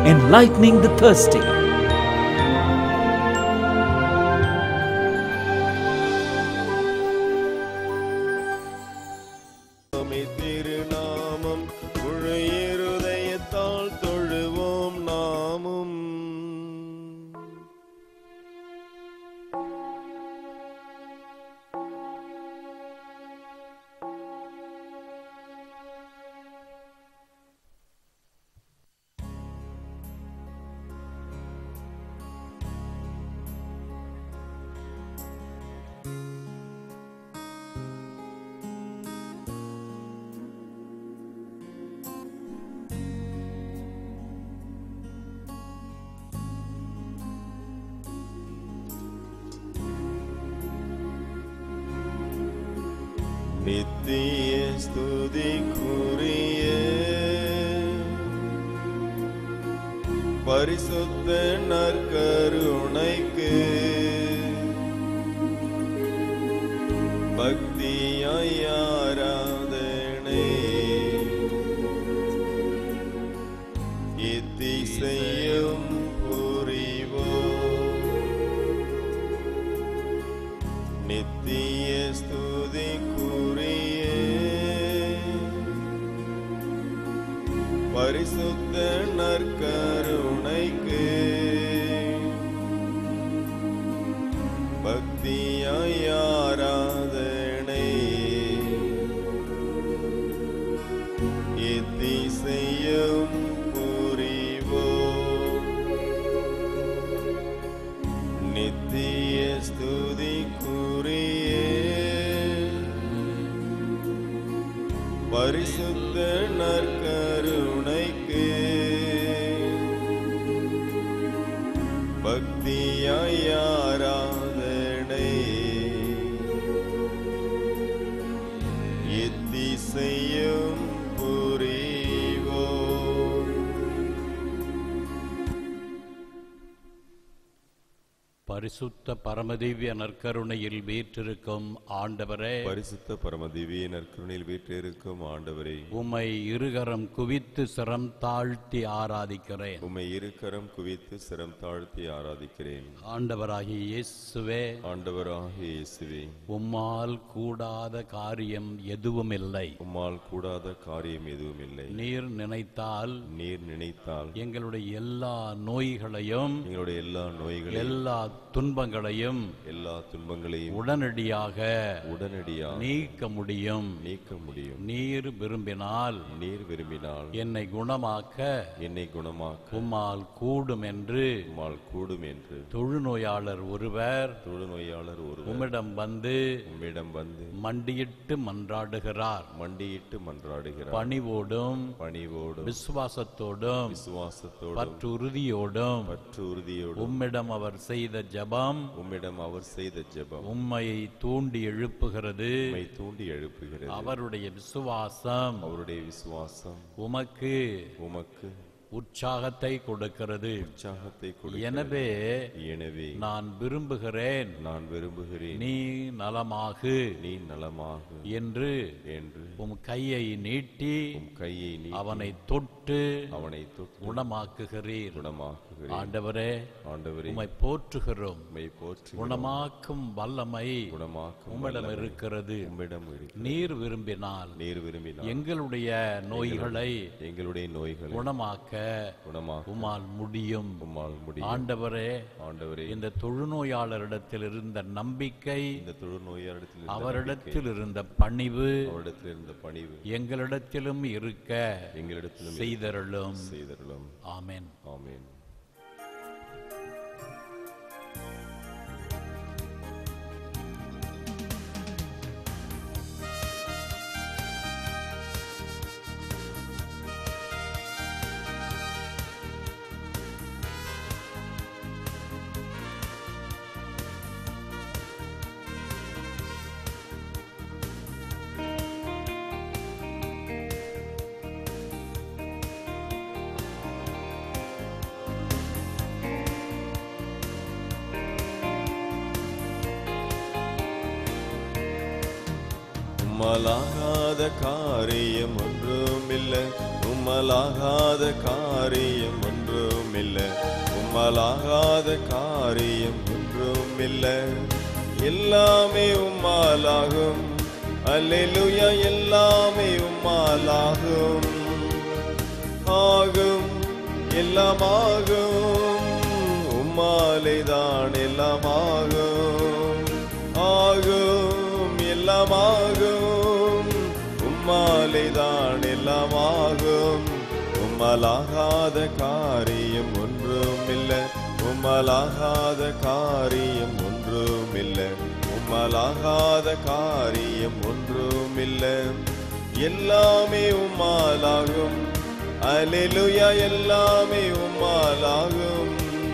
enlightening the thirsty. நாமே திருநாமம் முழு இருதயத்தால் தொழுவோம் நாமும் நித்திய ஸ்துதிக்குரிய பரிசுத்த நற்கருணைக்கு பக்தியாய் ஆராதனை இத்திசையும் புரிவோம் நித்திய ஸ்துதிக்குரிய பரிசுத்த நற்கருணைக்கு பக்தியாய் ஆராதனை இத்திசையும் புரிவோம் நித்திய ஸ்துதிக்குரிய பரிசுத்த நற்கருணைக்கு பக்தியாய் ஆராதனை இத்திசையும் புரிவோம் பரிசுத்த பரமதிவ்ய நற்கருணையில் வீற்றிருக்கும் ஆண்டவரே பரிசுத்த பரம திவ்ய நற்கருணையில் வீற்றிருக்கும் ஆண்டவரே உம்மை இருகரம் குவித்து சிரம் தாழ்த்தி ஆராதிக்கிறேன் உம்மை இருக்கரம் குவித்து சிரம் தாழ்த்தி ஆராதிக்கிறேன் ஆண்டவராகிய இயேசுவே ஆண்டவராகிய இயேசுவே உம்மால் கூடாத காரியம் எதுவுமில்லை உம்மால் கூடாத காரியம் எதுவும் இல்லை நீர் நினைத்தால் நீர் நினைத்தால் எங்களுடைய எல்லா நோய்களையும் எங்களுடைய எல்லா நோய்களையும் எல்லா துன்பங்களையும் எல்லா துன்பங்களையும் உடனடியாக உடனடியாக நீக்க முடியும் நீக்க முடியும் நீர் விரும்பினால் நீர் விரும்பினால் என்னை குணமாக்க என்னை குணமாக்க உம்மால் கூடும் என்று உம்மால் கூடும் என்று தொழுநோயாளர் ஒருவர் தொழுநோயாளர் ஒருவர் உம்மிடம் வந்து உம்மிடம் வந்து மண்டியிட்டு மன்றாடுகிறார் மண்டியிட்டு மன்றாடுகிறார் பணிவோடும் பணிவோடும் விசுவாசத்தோடும் விசுவாசத்தோடும் பற்றுறுதியோடும் பற்று உறுதியோடும் உம்மிடம் அவர் செய்த ஜெபம் உம்மிடம் அவர் செய்த ஜெபம் உம்மை தூண்டி எழுப்புகிறது உம்மை தூண்டி எழுப்புகிறது அவருடைய விசுவாசம் அவருடைய விசுவாசம் உமக்கு உமக்கு உற்சாகத்தை கொடுக்கிறது உற்சாகத்தை கொடு எனவே எனவே நான் விரும்புகிறேன் நான் விரும்புகிறேன் நீ நலமாகு நீ நலமாக என்று என்று உம் கையை நீட்டி உம் கையை நீ அவனை தொட்டு அவனை தொட்டு குணமாக்குகிறீர் குணமாக்குகிறேன் ஆண்டவரே ஆண்டவரே உம்மை போற்றுகிறோம் உம்மை போற்றி குணமாக்கும் வல்லமை குணமாக்கும் உம்மிடம் இருக்கிறது உம்மிடம் இருக்கு நீர் விரும்பினால் நீர் விரும்பினால் எங்களுடைய நோய்களை எங்களுடைய நோய்களை குணமாக்க குணமாக்க உம்மால் முடியும் உம்மால் முடியும் ஆண்டவரே ஆண்டவரே இந்த தொழுநோயாளரிடத்தில் இருந்த நம்பிக்கை இந்த தொழுநோயாளத்தில் இருந்த அவரிடத்தில் இருந்த பணிவு அவரிடத்தில் இருந்த பணிவு எங்களிடத்திலும் இருக்க எங்களிடத்திலும் செய்தருளும் செய்தருளும் ஆமென் ஆமென் உம்மலாகாத காரியம் ஒன்றுமில்லை உம்மலாகாத காரியம் ஒன்றுமில்லை உம்மலாகாத காரியம் ஒன்றுமில்லை எல்லாமே உம்மாலாகும் அல்லேலூயா எல்லாமே உம்மாலாகும் ஆகும் எல்லாமாகும் உம்மாலேதான் எல்லாமாகும் ஆகும் எல்லாமாகும் உம்மாலேதான் எல்லாமாகும் உம்மலாகாத காரியம் ஒன்றுமில்லை உம்மலாகாத காரியம் ஒன்றுமில்லை உம்மலாகாத காரியம் ஒன்றுமில்லை எல்லாமே உம்மாலாகும் அலெலுயா எல்லாமே உம்மாலாகும்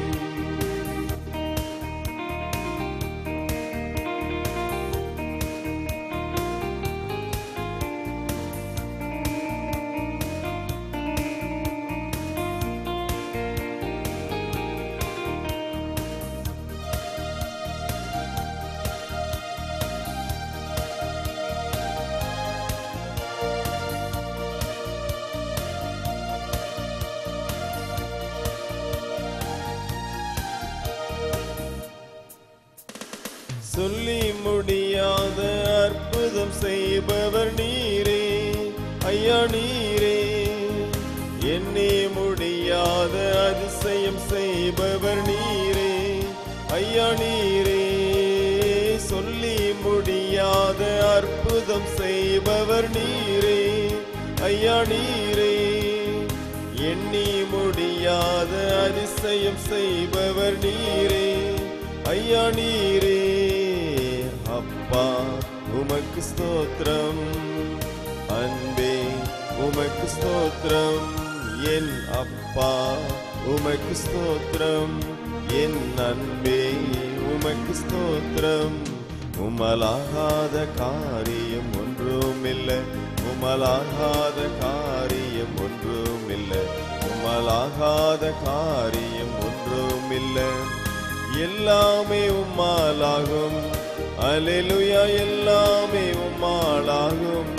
சொல்லி முடியாத அற்புதம் செய்பவர் நீரே ஐயா நீரே எண்ணி முடியாத அதிசயம் செய்பவர் நீரே ஐயா நீரே சொல்லி முடியாத அற்புதம் செய்பவர் நீரே ஐயா நீரே எண்ணி முடியாத அதிசயம் செய்பவர் நீரே ஐயா நீரே அப்பா உமக்கு ஸ்தோத்திரம் அன்பே உமக்கு ஸ்தோத்திரம் என் அப்பா உமக்கு ஸ்தோத்திரம் என் அன்பே உமக்கு ஸ்தோத்திரம் உமலாகாத காரியம் ஒன்றுமில்லை உமலாகாத காரியம் ஒன்றுமில்லை உமலாகாத காரியம் ஒன்றுமில்லை எல்லாமே உம்மாலாகும் அலெலுயா எல்லாமே உம்மாலாகும்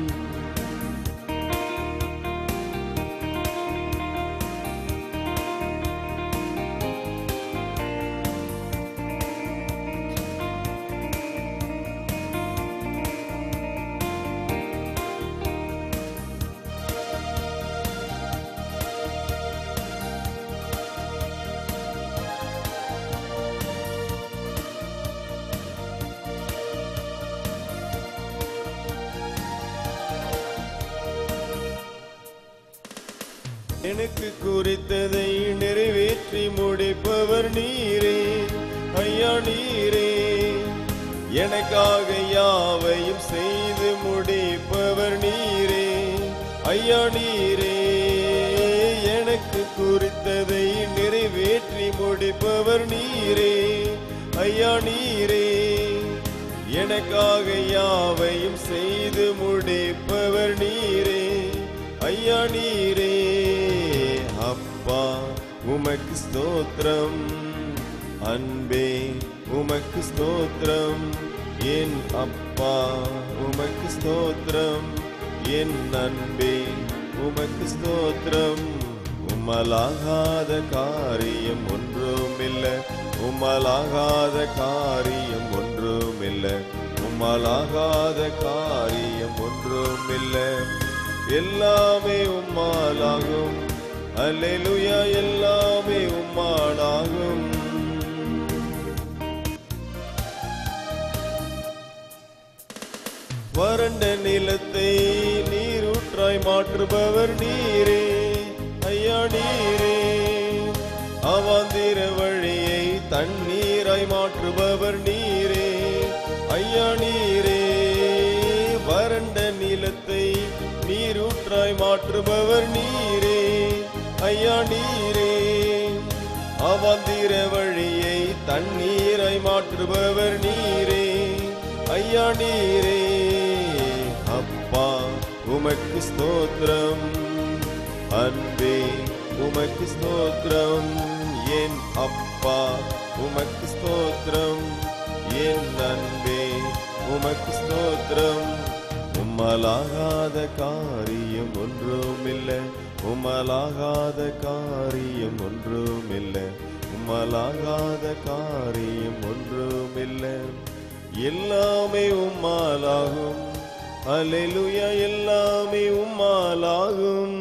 எனக்கு குறித்ததை நிறைவேற்றி முடிப்பவர் நீரே ஐயா நீரே எனக்காக யாவையும் செய்து முடிப்பவர் நீரே ஐயா நீரே எனக்கு குறித்ததை நிறைவேற்றி முடிப்பவர் நீரே ஐயா நீரே எனக்காக யாவையும் செய்து முடிப்பவர் நீரே ஐயா நீரே அப்பா உமக்கு ஸ்தோத்திரம் அன்பே உமக்கு ஸ்தோத்திரம் என் அப்பா உமக்கு ஸ்தோத்திரம் என் அன்பே உமக்கு ஸ்தோத்திரம் உம்மலாகாத காரியம் ஒன்றுமில்லை உம்மலாகாத காரியம் ஒன்றுமில்லை உம்மலாகாத காரியம் ஒன்றுமில்லை எல்லாமே உம்மாலாகும் அல்லேலூயா எல்லாமே உம்மாலாகும் வறண்ட நிலத்தை நீரூற்றாய் மாற்றுபவர் நீரே ஐயா நீரே அவாந்திர வழியை தண்ணீராய் மாற்றுபவர் நீரே ஐயா நீரே வறண்ட நிலத்தை நீரூற்றாய் மாற்றுபவர் நீரே ஐயா நீரே அவாந்திர வழியை தண்ணீராய் மாற்றுபவர் நீரே ஐயா நீரே அப்பா உமக்கு ஸ்தோத்திரம் அன்பே உமக்கு ஸ்தோத்திரம் என் அப்பா உமக்கு ஸ்தோத்திரம் என் அன்பே உமக்கு ஸ்தோத்திரம் உம்மலாகாத காரியம் ஒன்றுமில்லை உம்மலாகாத காரியம் ஒன்றுமில்லை உம்மலாகாத காரியம் ஒன்றுமில்லை எல்லாமே உம்மாலாகும் அல்லேலூயா எல்லாமே உம்மாலாகும்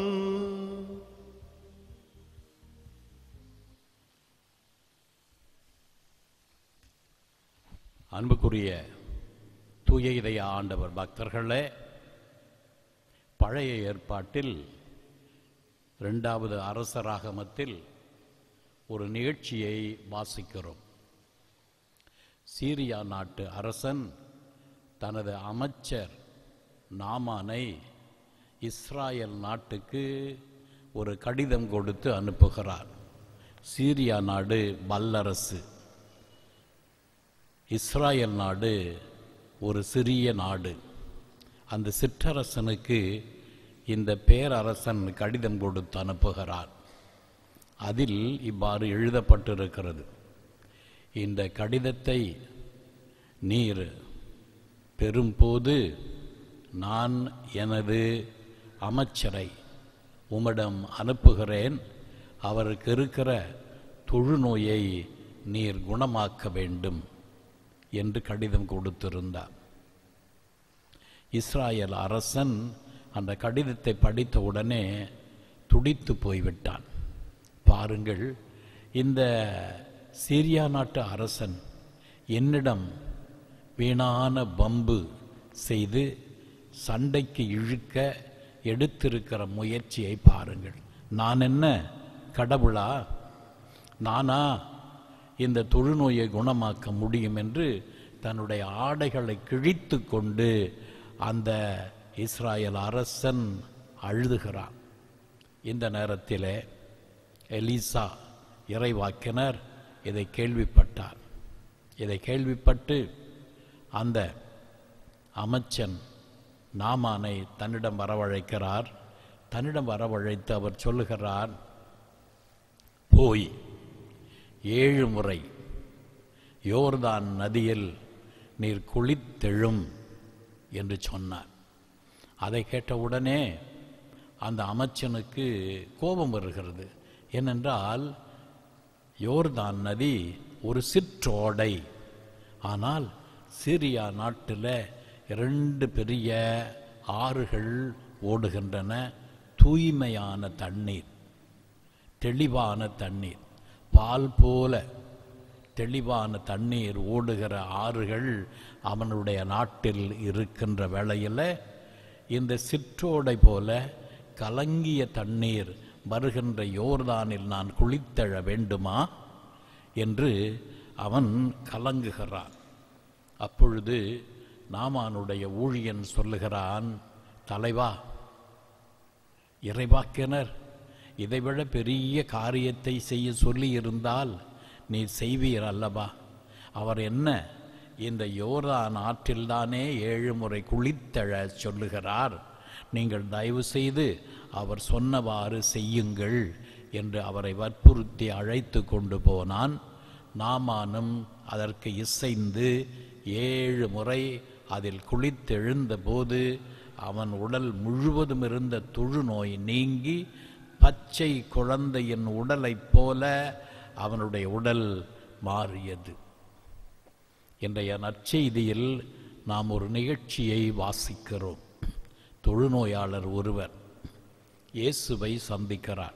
அன்புக்குரிய தூய இதய ஆண்டவர் பக்தர்களே பழைய ஏற்பாட்டில் இரண்டாவது அரசராகமத்தில் ஒரு நிகழ்ச்சியை வாசிக்கிறோம் சீரியா நாட்டு அரசன் தனது அமைச்சர் நாமானை இஸ்ராயல் நாட்டுக்கு ஒரு கடிதம் கொடுத்து அனுப்புகிறார் சீரியா நாடு வல்லரசு இஸ்ராயல் நாடு ஒரு சிறிய நாடு அந்த சிற்றரசனுக்கு இந்த பேரரசன் கடிதம் கொடுத்து அனுப்புகிறார் அதில் இவ்வாறு எழுதப்பட்டிருக்கிறது இந்த கடிதத்தை நீர் பெறும்போது நான் எனது அமைச்சரை உம்மிடம் அனுப்புகிறேன் அவருக்கு இருக்கிற தொழுநோயை நீர் குணமாக்க வேண்டும் என்று கடிதம் கொடுத்திருந்தார் இஸ்ராயல் அரசன் அந்த கடிதத்தை படித்த உடனே துடித்து போய்விட்டான் பாருங்கள் இந்த சீரியா நாட்டு அரசன் என்னிடம் வீணான பம்பு செய்து சண்டைக்கு இழுக்க எடுத்திருக்கிற முயற்சியை பாருங்கள் நான் என்ன கடவுளா நானா இந்த தொழுநோயை குணமாக்க முடியும் என்று தன்னுடைய ஆடைகளை கிழித்து கொண்டு அந்த இஸ்ராயல் அரசன் அழுதுகிறான் இந்த நேரத்திலே எலிசா இறைவாக்கினர் இதை கேள்விப்பட்டார் இதை கேள்விப்பட்டு அந்த அமைச்சன் நாமானை தன்னிடம் வரவழைக்கிறார் தன்னிடம் வரவழைத்து அவர் சொல்லுகிறார் போய் ஏழு முறை யோர்தான் நதியில் நீர் குளித்தெழும் என்று சொன்னார் அதை கேட்டவுடனே அந்த அமைச்சனுக்கு கோபம் வருகிறது ஏனென்றால் யோர்தான் நதி ஒரு சிற்றோடை ஆனால் சிரியா நாட்டில் இரண்டு பெரிய ஆறுகள் ஓடுகின்றன தூய்மையான தண்ணீர் தெளிவான தண்ணீர் பால் போல தெளிவான தண்ணீர் ஓடுகிற ஆறுகள் அவனுடைய நாட்டில் இருக்கின்ற வேளையில் இந்த சிற்றோடை போல கலங்கிய தண்ணீர் வருகின்ற யோர்தானில் நான் குளித்தெழ வேண்டுமா என்று அவன் கலங்குகிறான் அப்பொழுது நாமானுடைய ஊழியன் சொல்லுகிறான் தலைவா இறைவாக்கினர் இதைவிட பெரிய காரியத்தை செய்ய சொல்லி இருந்தால் நீ செய்வீர் அல்லவா அவர் என்ன இந்த யோர்தான் ஆற்றில்தானே ஏழு முறை குளித்தழ சொல்லுகிறார் நீங்கள் தயவு செய்து அவர் சொன்னவாறு செய்யுங்கள் என்று அவரை வற்புறுத்தி அழைத்து கொண்டு போனான் நாமானும் அதற்கு இசைந்து ஏழு முறை அதில் குளித்தெழுந்த போது அவன் உடல் முழுவதும் இருந்த தொழுநோய் நீங்கி பச்சை குழந்தையின் உடலைப் போல அவனுடைய உடல் மாறியது இன்றைய நற்செய்தியில் நாம் ஒரு நிகழ்ச்சியை வாசிக்கிறோம் தொழுநோயாளர் ஒருவர் இயேசுவை சந்திக்கிறார்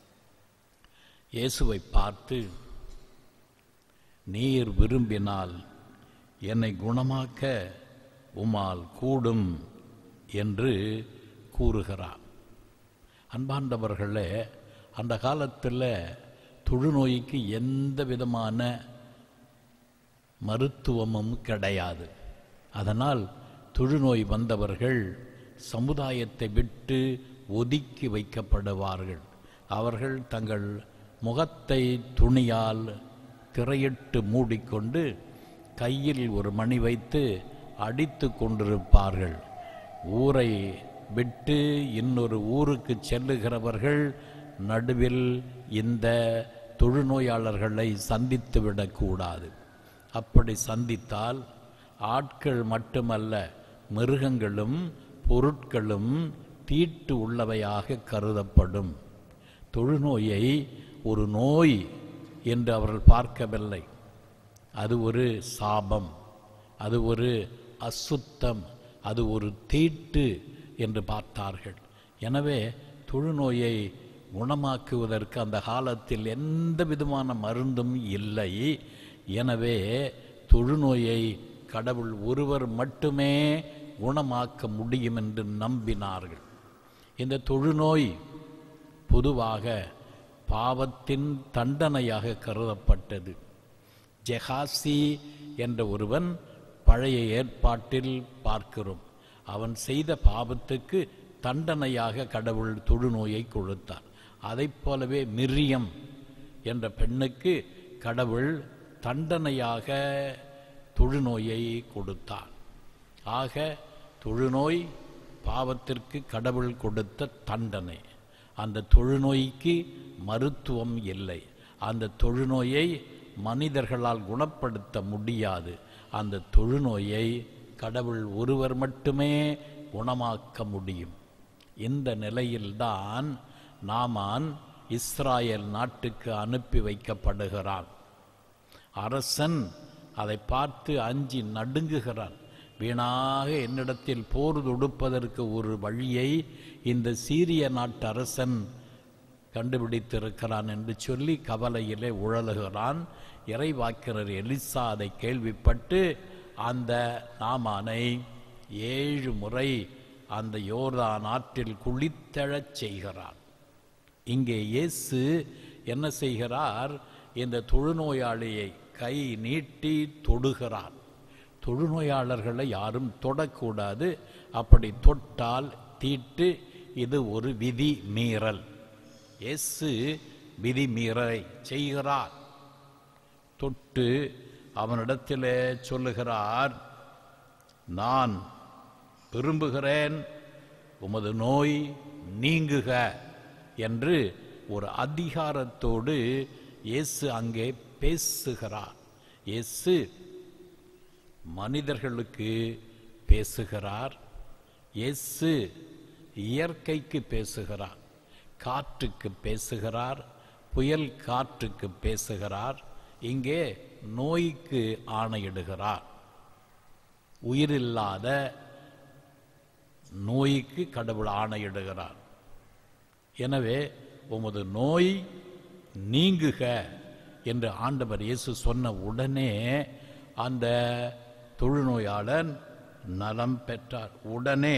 இயேசுவை பார்த்து நீர் விரும்பினால் என்னை குணமாக்க உமால் கூடும் என்று கூறுகிறார் அன்பாண்டவர்களே அந்த காலத்தில் தொழுநோய்க்கு எந்த விதமான மருத்துவமும் கிடையாது அதனால் தொழுநோய் வந்தவர்கள் சமுதாயத்தை விட்டு ஒதுக்கி வைக்கப்படுவார்கள் அவர்கள் தங்கள் முகத்தை துணியால் திரையிட்டு மூடிக்கொண்டு கையில் ஒரு மணி வைத்து அடித்து கொண்டிருப்பார்கள் ஊரை விட்டு இன்னொரு ஊருக்கு செல்லுகிறவர்கள் நடுவில் இந்த தொழுநோயாளர்களை சந்தித்து விடக்கூடாது அப்படி சந்தித்தால் ஆட்கள் மட்டுமல்ல மிருகங்களும் பொருட்களும் தீட்டு உள்ளவையாக கருதப்படும் தொழுநோயை ஒரு நோய் என்று அவர்கள் பார்க்கவில்லை அது ஒரு சாபம் அது ஒரு அசுத்தம் அது ஒரு தீட்டு என்று பார்த்தார்கள் எனவே தொழுநோயை குணமாக்குவதற்கு அந்த காலத்தில் எந்த விதமான மருந்தும் இல்லை எனவே தொழுநோயை கடவுள் ஒருவர் மட்டுமே குணமாக்க முடியும் என்று நம்பினார்கள் இந்த தொழுநோய் பொதுவாக பாவத்தின் தண்டனையாக கருதப்பட்டது ஜெகாசி என்ற ஒருவன் பழைய ஏற்பாட்டில் பார்க்கிறோம் அவன் செய்த பாவத்துக்கு தண்டனையாக கடவுள் தொழுநோயை கொடுத்தார் அதைப் போலவே மிரியம் என்ற பெண்ணுக்கு கடவுள் தண்டனையாக தொழுநோயை கொடுத்தார் ஆக தொழுநோய் பாவத்திற்கு கடவுள் கொடுத்த தண்டனை அந்த தொழுநோய்க்கு மருத்துவம் இல்லை அந்த தொழுநோயை மனிதர்களால் குணப்படுத்த முடியாது அந்த தொழுநோயை கடவுள் ஒருவர் மட்டுமே குணமாக்க முடியும் இந்த நிலையில்தான் நாமான் இஸ்ராயல் நாட்டுக்கு அனுப்பி வைக்கப்படுகிறான் அரசன் அதை பார்த்து அஞ்சி நடுங்குகிறான் வீணாக என்னிடத்தில் போர் தொடுப்பதற்கு ஒரு வழியை இந்த சீரிய நாட்டு அரசன் கண்டுபிடித்திருக்கிறான் என்று சொல்லி கவலையிலே உழலுகிறான் இறைவாக்கினர் எலிசா அதை கேள்விப்பட்டு அந்த நாமானை ஏழு முறை அந்த யோர்தான் ஆற்றில் குளித்தெழச் செய்கிறார் இங்கே இயேசு என்ன செய்கிறார் இந்த தொழுநோயாளியை கை நீட்டி தொடுகிறார் தொழுநோயாளர்களை யாரும் தொடக்கூடாது அப்படி தொட்டால் தீட்டு இது ஒரு விதி மீறல் இயேசு விதி மீறலை செய்கிறார் தொட்டு அவனிடத்திலே சொல்லுகிறார் நான் விரும்புகிறேன் உமது நோய் நீங்குக என்று ஒரு அதிகாரத்தோடு இயேசு அங்கே பேசுகிறார் இயேசு மனிதர்களுக்கு பேசுகிறார் இயேசு இயற்கைக்கு பேசுகிறார் காற்றுக்கு பேசுகிறார் புயல் காற்றுக்கு பேசுகிறார் இங்கே நோய்க்கு ஆணையிடுகிறார் உயிரில்லாத நோய்க்கு கடவுள் ஆணையிடுகிறார் எனவே உமது நோய் நீங்குக என்று ஆண்டவர் இயேசு சொன்ன உடனே அந்த தொழுநோயாளன் நலம் பெற்றார் உடனே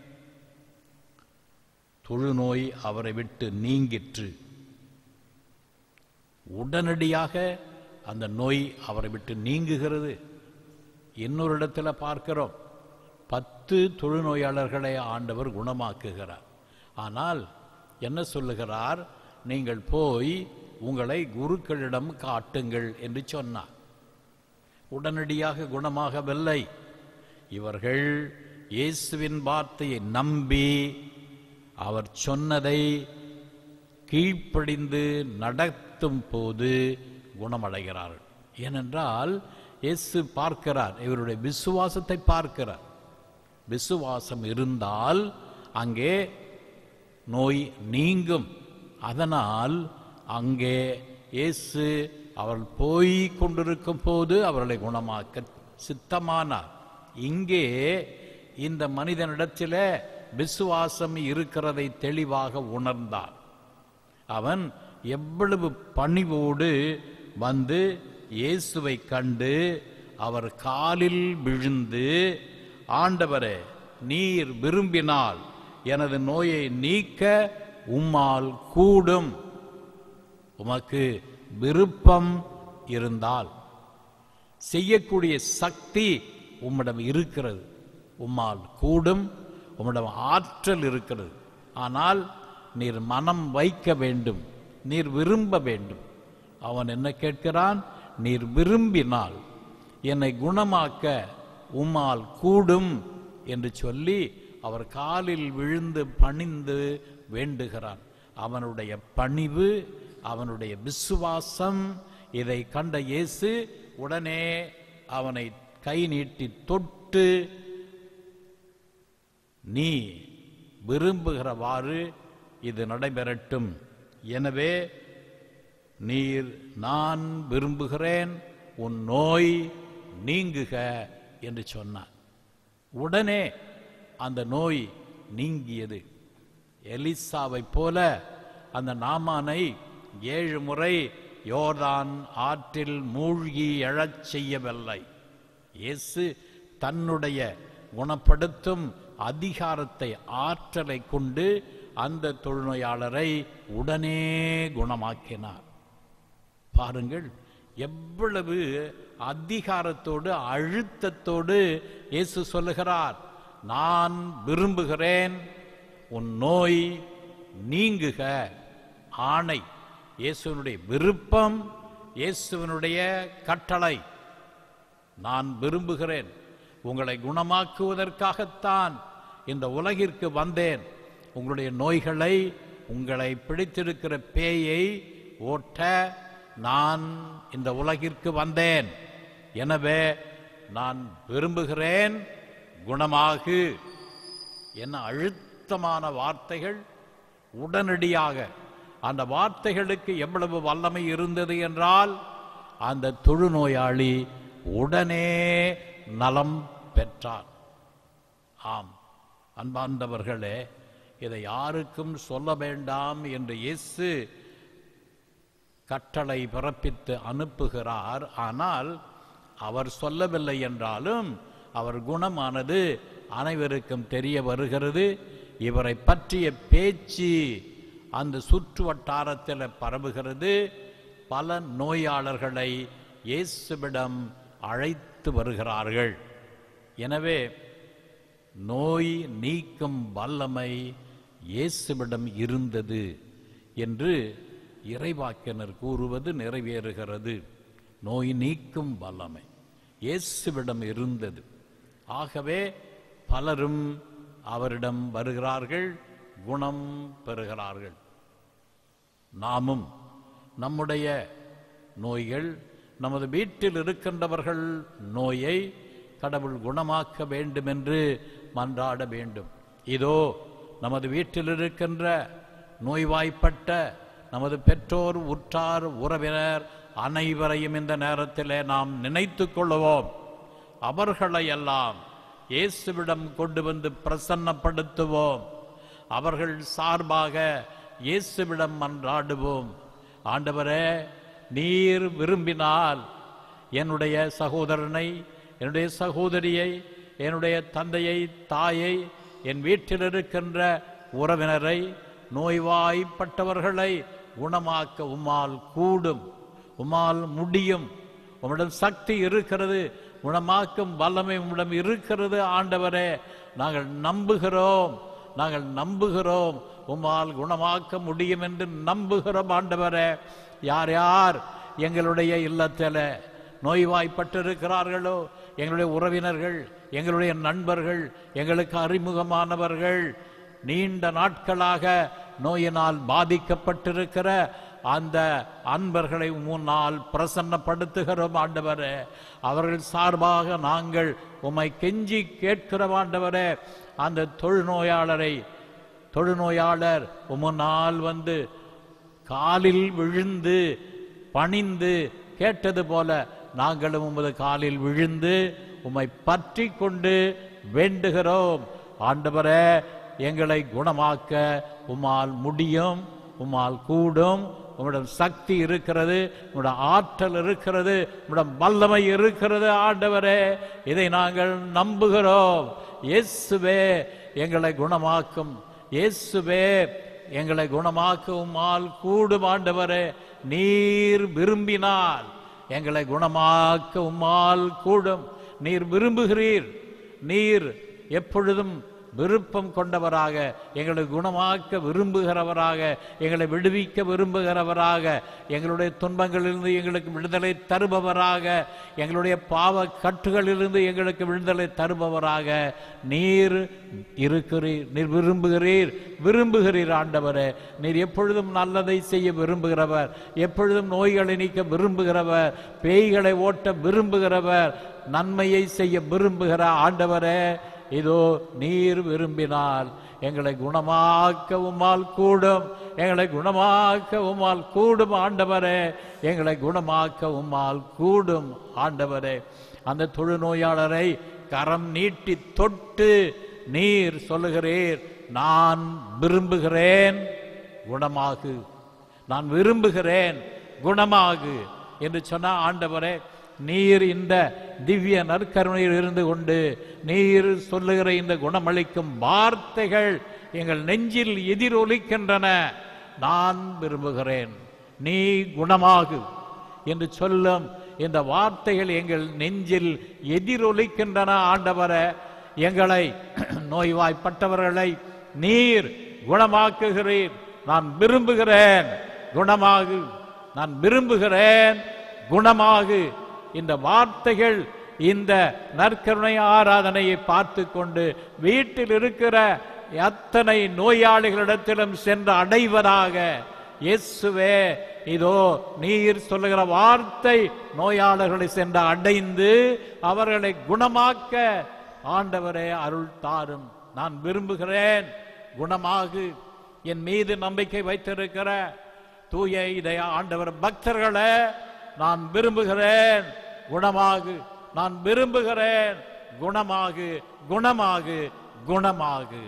தொழுநோய் அவரை விட்டு நீங்கிற்று உடனடியாக அந்த நோய் அவரை விட்டு நீங்குகிறது இன்னொரு இடத்துல பார்க்கிறோம் பத்து தொழுநோயாளர்களை ஆண்டவர் குணமாக்குகிறார் ஆனால் என்ன சொல்லுகிறார் நீங்கள் போய் உங்களை குருக்களிடம் காட்டுங்கள் என்று சொன்னார் உடனடியாக குணமாகவில்லை இவர்கள் இயேசுவின் வார்த்தையை நம்பி அவர் சொன்னதை கீழ்ப்படிந்து நடத்தும் போது குணமடைகிறார்கள் ஏனென்றால் இயேசு பார்க்கிறார் இவருடைய விசுவாசத்தை பார்க்கிறார் விசுவாசம் இருந்தால் அங்கே நோய் நீங்கும் அதனால் அங்கே இயேசு அவர்கள் போய் கொண்டிருக்கும் போது அவர்களை குணமாக்க சித்தமானார் இங்கே இந்த மனிதனிடத்திலே விசுவாசம் இருக்கிறதை தெளிவாக உணர்ந்தார் அவன் எவ்வளவு பணிவோடு வந்து இயேசுவை கண்டு அவர் காலில் விழுந்து ஆண்டவரே நீர் விரும்பினால் எனது நோயை நீக்க உம்மால் கூடும் உமக்கு விருப்பம் இருந்தால் செய்யக்கூடிய சக்தி உம்மிடம் இருக்கிறது உம்மால் கூடும் உம்மிடம் ஆற்றல் இருக்கிறது ஆனால் நீர் மனம் வைக்க வேண்டும் நீர் விரும்ப வேண்டும் அவன் என்ன கேட்கிறான் நீர் விரும்பினால் என்னை குணமாக்க உம்மால் கூடும் என்று சொல்லி அவர் காலில் விழுந்து பணிந்து வேண்டுகிறான் அவனுடைய பணிவு அவனுடைய விசுவாசம் இதை கண்ட இயேசு உடனே அவனை கை நீட்டி தொட்டு நீ விரும்புகிறவாறு இது நடைபெறட்டும் எனவே நீர் நான் விரும்புகிறேன் உன் நோய் நீங்குக என்று சொன்னார் உடனே அந்த நோய் நீங்கியது எலிசாவைப் போல அந்த நாமானை ஏழு முறை யோர்தான் ஆற்றில் மூழ்கி எழச் செய்யவில்லை இயேசு தன்னுடைய குணப்படுத்தும் அதிகாரத்தை ஆற்றலை கொண்டு அந்த தொழுநோயாளரை உடனே குணமாக்கினார் பாருங்கள் எவ்வளவு அதிகாரத்தோடு அழுத்தத்தோடு இயேசு சொல்லுகிறார் நான் விரும்புகிறேன் உன் நோய் நீங்குக ஆணை இயேசுவனுடைய விருப்பம் இயேசுவனுடைய கட்டளை நான் விரும்புகிறேன் உங்களை குணமாக்குவதற்காகத்தான் இந்த உலகிற்கு வந்தேன் உங்களுடைய நோய்களை உங்களை பிடித்திருக்கிற பேயை ஓட்ட நான் இந்த உலகிற்கு வந்தேன் எனவே நான் விரும்புகிறேன் குணமாகு என்ன அழுத்தமான வார்த்தைகள் உடனடியாக அந்த வார்த்தைகளுக்கு எவ்வளவு வல்லமை இருந்தது என்றால் அந்த தொழுநோயாளி உடனே நலம் பெற்றார் ஆம் அன்பார்ந்தவர்களே இதை யாருக்கும் சொல்ல வேண்டாம் என்று இயேசு கட்டளை பிறப்பித்து அனுப்புகிறார் ஆனால் அவர் சொல்லவில்லை என்றாலும் அவர் குணமானது அனைவருக்கும் தெரிய வருகிறது இவரை பற்றிய பேச்சு அந்த சுற்று வட்டாரத்தில் பரவுகிறது பல நோயாளர்களை இயேசுவிடம் அழைத்து வருகிறார்கள் எனவே நோய் நீக்கும் வல்லமை இயேசுவிடம் இருந்தது என்று இறைவாக்கினர் கூறுவது நிறைவேறுகிறது நோய் நீக்கும் வல்லமை இயேசுவிடம் இருந்தது ஆகவே பலரும் அவரிடம் வருகிறார்கள் குணம் பெறுகிறார்கள் நாமும் நம்முடைய நோய்கள் நமது வீட்டில் இருக்கின்றவர்கள் நோயை கடவுள் குணமாக்க வேண்டும் என்று மன்றாட வேண்டும் இதோ நமது வீட்டில் இருக்கின்ற நோய்வாய்ப்பட்ட நமது பெற்றோர் உற்றார் உறவினர் அனைவரையும் இந்த நேரத்திலே நாம் நினைத்துக் கொள்ளுவோம் அவர்களை எல்லாம் இயேசுவிடம் கொண்டு வந்து பிரசன்னப்படுத்துவோம் அவர்கள் சார்பாக இயேசுவிடம் மன்றாடுவோம் ஆண்டவரே நீர் விரும்பினால் என்னுடைய சகோதரனை என்னுடைய சகோதரியை என்னுடைய தந்தையை தாயை என் வீட்டில் இருக்கின்ற உறவினரை நோய்வாய்ப்பட்டவர்களை குணமாக்க உம்மால் கூடும் உம்மால் முடியும் உம்மிடம் சக்தி இருக்கிறது குணமாக்கும் வல்லமை உம்மிடம் இருக்கிறது ஆண்டவரே நாங்கள் நம்புகிறோம் நாங்கள் நம்புகிறோம் உம்மால் குணமாக்க முடியும் என்று நம்புகிறோம் ஆண்டவரே யார் யார் எங்களுடைய இல்லத்தில் நோய்வாய்ப்பட்டிருக்கிறார்களோ எங்களுடைய உறவினர்கள் எங்களுடைய நண்பர்கள் எங்களுக்கு அறிமுகமானவர்கள் நீண்ட நாட்களாக நோயினால் பாதிக்கப்பட்டிருக்கிற அந்த அன்பர்களை முன்னால் பிரசன்னப்படுத்துகிறோம் ஆண்டவரே அவர்கள் சார்பாக நாங்கள் உம்மை கெஞ்சி கேட்கிறோம் ஆண்டவரே அந்த தொழுநோயாளரை தொழுநோயாளர் உமுன்னால் வந்து காலில் விழுந்து பணிந்து கேட்டது போல நாங்களும் உமது காலில் விழுந்து உம்மை பற்றி கொண்டு வேண்டுகிறோம் ஆண்டவரே எங்களை குணமாக்க உம்மால் முடியும் உம்மால் கூடும் உம்மிடம் சக்தி இருக்கிறது உம்மிடம் ஆற்றல் இருக்கிறது உம்மிடம் வல்லமை இருக்கிறது ஆண்டவரே இதை நாங்கள் நம்புகிறோம் இயேசுவே எங்களை குணமாக்கும் இயேசுவே எங்களை குணமாக்க உம்மால் கூடும் ஆண்டவரே நீர் விரும்பினால் எங்களை குணமாக்க உம்மால் கூடும் நீர் விரும்புகிறீர் நீர் எப்பொழுதும் விருப்பம் கொண்டவராக எங்களை குணமாக்க விரும்புகிறவராக எங்களை விடுவிக்க விரும்புகிறவராக எங்களுடைய துன்பங்களிலிருந்து எங்களுக்கு விடுதலை தருபவராக எங்களுடைய பாவ கட்டுகளிலிருந்து எங்களுக்கு விடுதலை தருபவராக நீர் இருக்கிறீர் நீர் விரும்புகிறீர் விரும்புகிறீர் ஆண்டவரே நீர் எப்பொழுதும் நல்லதை செய்ய விரும்புகிறவர் எப்பொழுதும் நோய்களை நீக்க விரும்புகிறவர் பேய்களை ஓட்ட விரும்புகிறவர் நன்மையை செய்ய விரும்புகிற ஆண்டவரே இதோ நீர் விரும்பினால் எங்களை குணமாக்க உம்மால் கூடும் எங்களை குணமாக்க உம்மால் கூடும் ஆண்டவரே எங்களை குணமாக்க உம்மால் கூடும் ஆண்டவரே அந்த தொழுநோயாளரை கரம் நீட்டி தொட்டு நீர் சொல்லுகிறீர் நான் விரும்புகிறேன் குணமாகு நான் விரும்புகிறேன் குணமாகு என்று சொன்ன ஆண்டவரே நீர் இந்த திவ்ய நற்கருணையில் இருந்து கொண்டு நீர் சொல்லுகிற இந்த குணமளிக்கும் வார்த்தைகள் எங்கள் நெஞ்சில் எதிரொலிக்கின்றன நான் விரும்புகிறேன் நீ குணமாகு என்று சொல்லும் இந்த வார்த்தைகள் எங்கள் நெஞ்சில் எதிரொலிக்கின்றன ஆண்டவரே எங்களை நோய்வாய்ப்பட்டவர்களை நீர் குணமாக்குகிறீர் நான் விரும்புகிறேன் குணமாகு நான் விரும்புகிறேன் குணமாகு இந்த வார்த்தைகள் இந்த நற்கருணை ஆராதனையை பார்த்து கொண்டு வீட்டில் இருக்கிற அத்தனை நோயாளிகளிடத்திலும் சென்று அடைவதாக இயேசுவே இதோ நீர் சொல்லுகிற வார்த்தை நோயாளர்களை சென்று அடைந்து அவர்களை குணமாக்க ஆண்டவரே அருள் தாரும் நான் விரும்புகிறேன் குணமாகு என் மீது நம்பிக்கை வைத்திருக்கிற தூய இதய ஆண்டவர் பக்தர்களே நான் விரும்புகிறேன் குணமாகு நான் விரும்புகிறேன் குணமாகு குணமாகு குணமாகு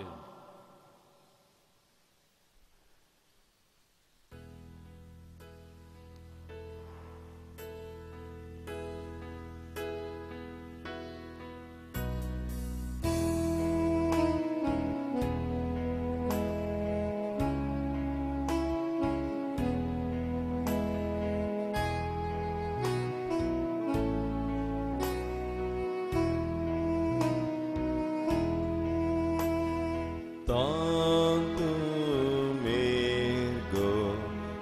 Tanto ego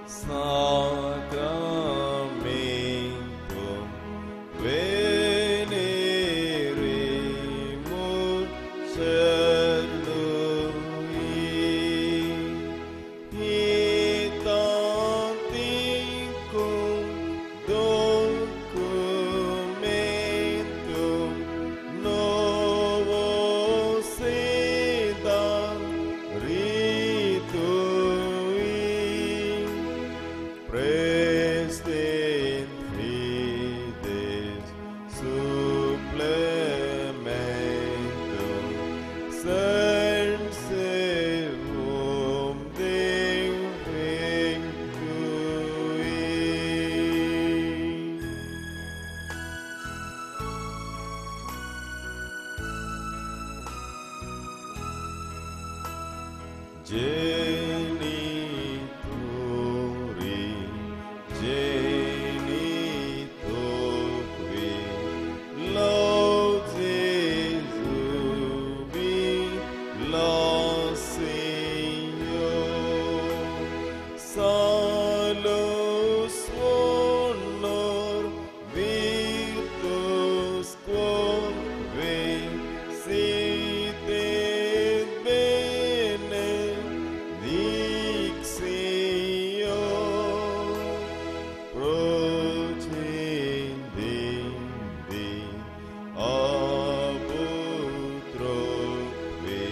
sacramento veneremur celui itanticum documentum novo sedam ritui prestent fides supplementum servum defectui Genitori, genitori, laudes ubi, laus Señor, salus honor, virtus quod sitet bene dixio procedendi ab utroque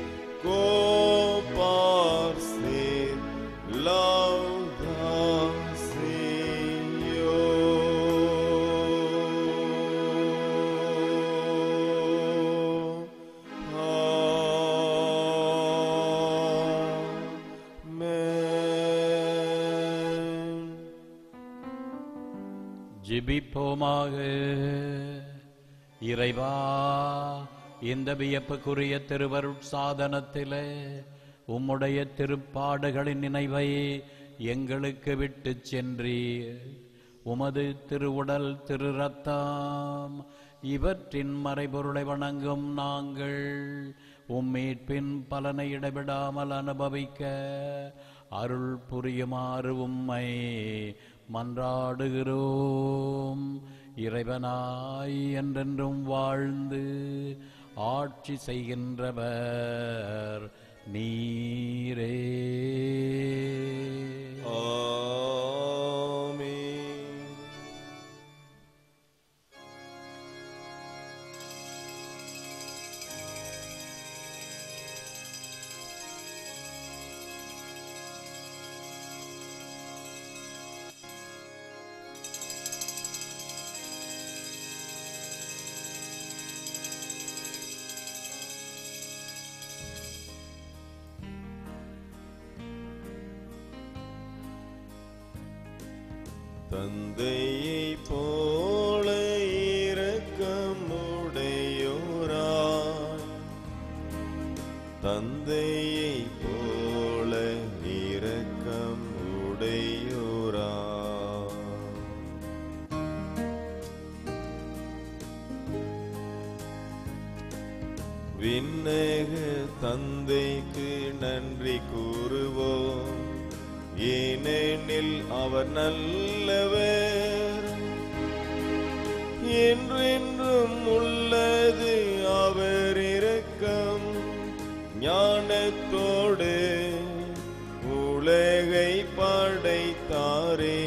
comparsit lauda Señor. Amen. ஜெபிப்போமாக இறைவா இந்த வியப்புக்குரிய திருவருட்சாதனத்திலே உம்முடைய திருப்பாடுகளின் நினைவை எங்களுக்கு விட்டுச் சென்றீர் உமது திருவுடல் திரு ரத்தம் இவற்றின் மறைபொருளை வணங்கும் நாங்கள் உம்மீட்பின் பலனை இடைவிடாமல் அனுபவிக்க அருள் புரியுமாறு உம்மை மன்றாடுகிறோம் இறைவனாய் என்றென்றும் வாழ்ந்து ஆட்சி செய்கின்றவர் நீரே Amen. தந்தையை போல இரக்கமுடையோராய் தந்தையை போல இரக்கமுடையோராய் விண்ணக தந்தைக்கு நன்றி கூறுவோம் ஏனெனில் அவர் நல்லவர் என்றென்றும் உள்ளது அவர் இரக்கம் ஞானத்தோடு உலகை படைத்தாரே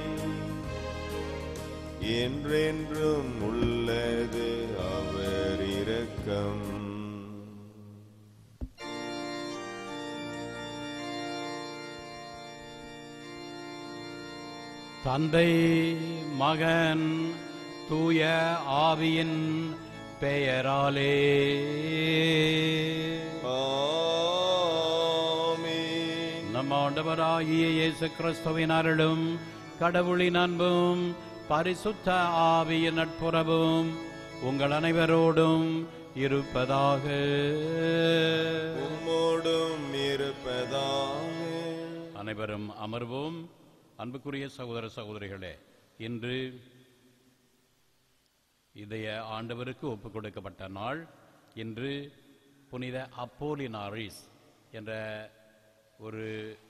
என்றென்றும் உள்ளது அவர் இரக்கம் தந்தை மகன் தூய ஆவியின் பெயராலே ஆமென். நம் ஆண்டவராகிய இயேசு கிறிஸ்துவின் அருளும் கடவுளின் அன்பும் பரிசுத்த ஆவியின் நட்புறவும் உங்கள் அனைவரோடும் இருப்பதாக உம்மோடும் இருப்பதாக அனைவரும் அமர்வோம் அன்புக்குரிய சகோதர சகோதரிகளே இன்று இதய ஆண்டவருக்கு ஒப்புக் கொடுக்கப்பட்ட நாள் இன்று புனித அப்போலினாரிஸ் என்ற ஒரு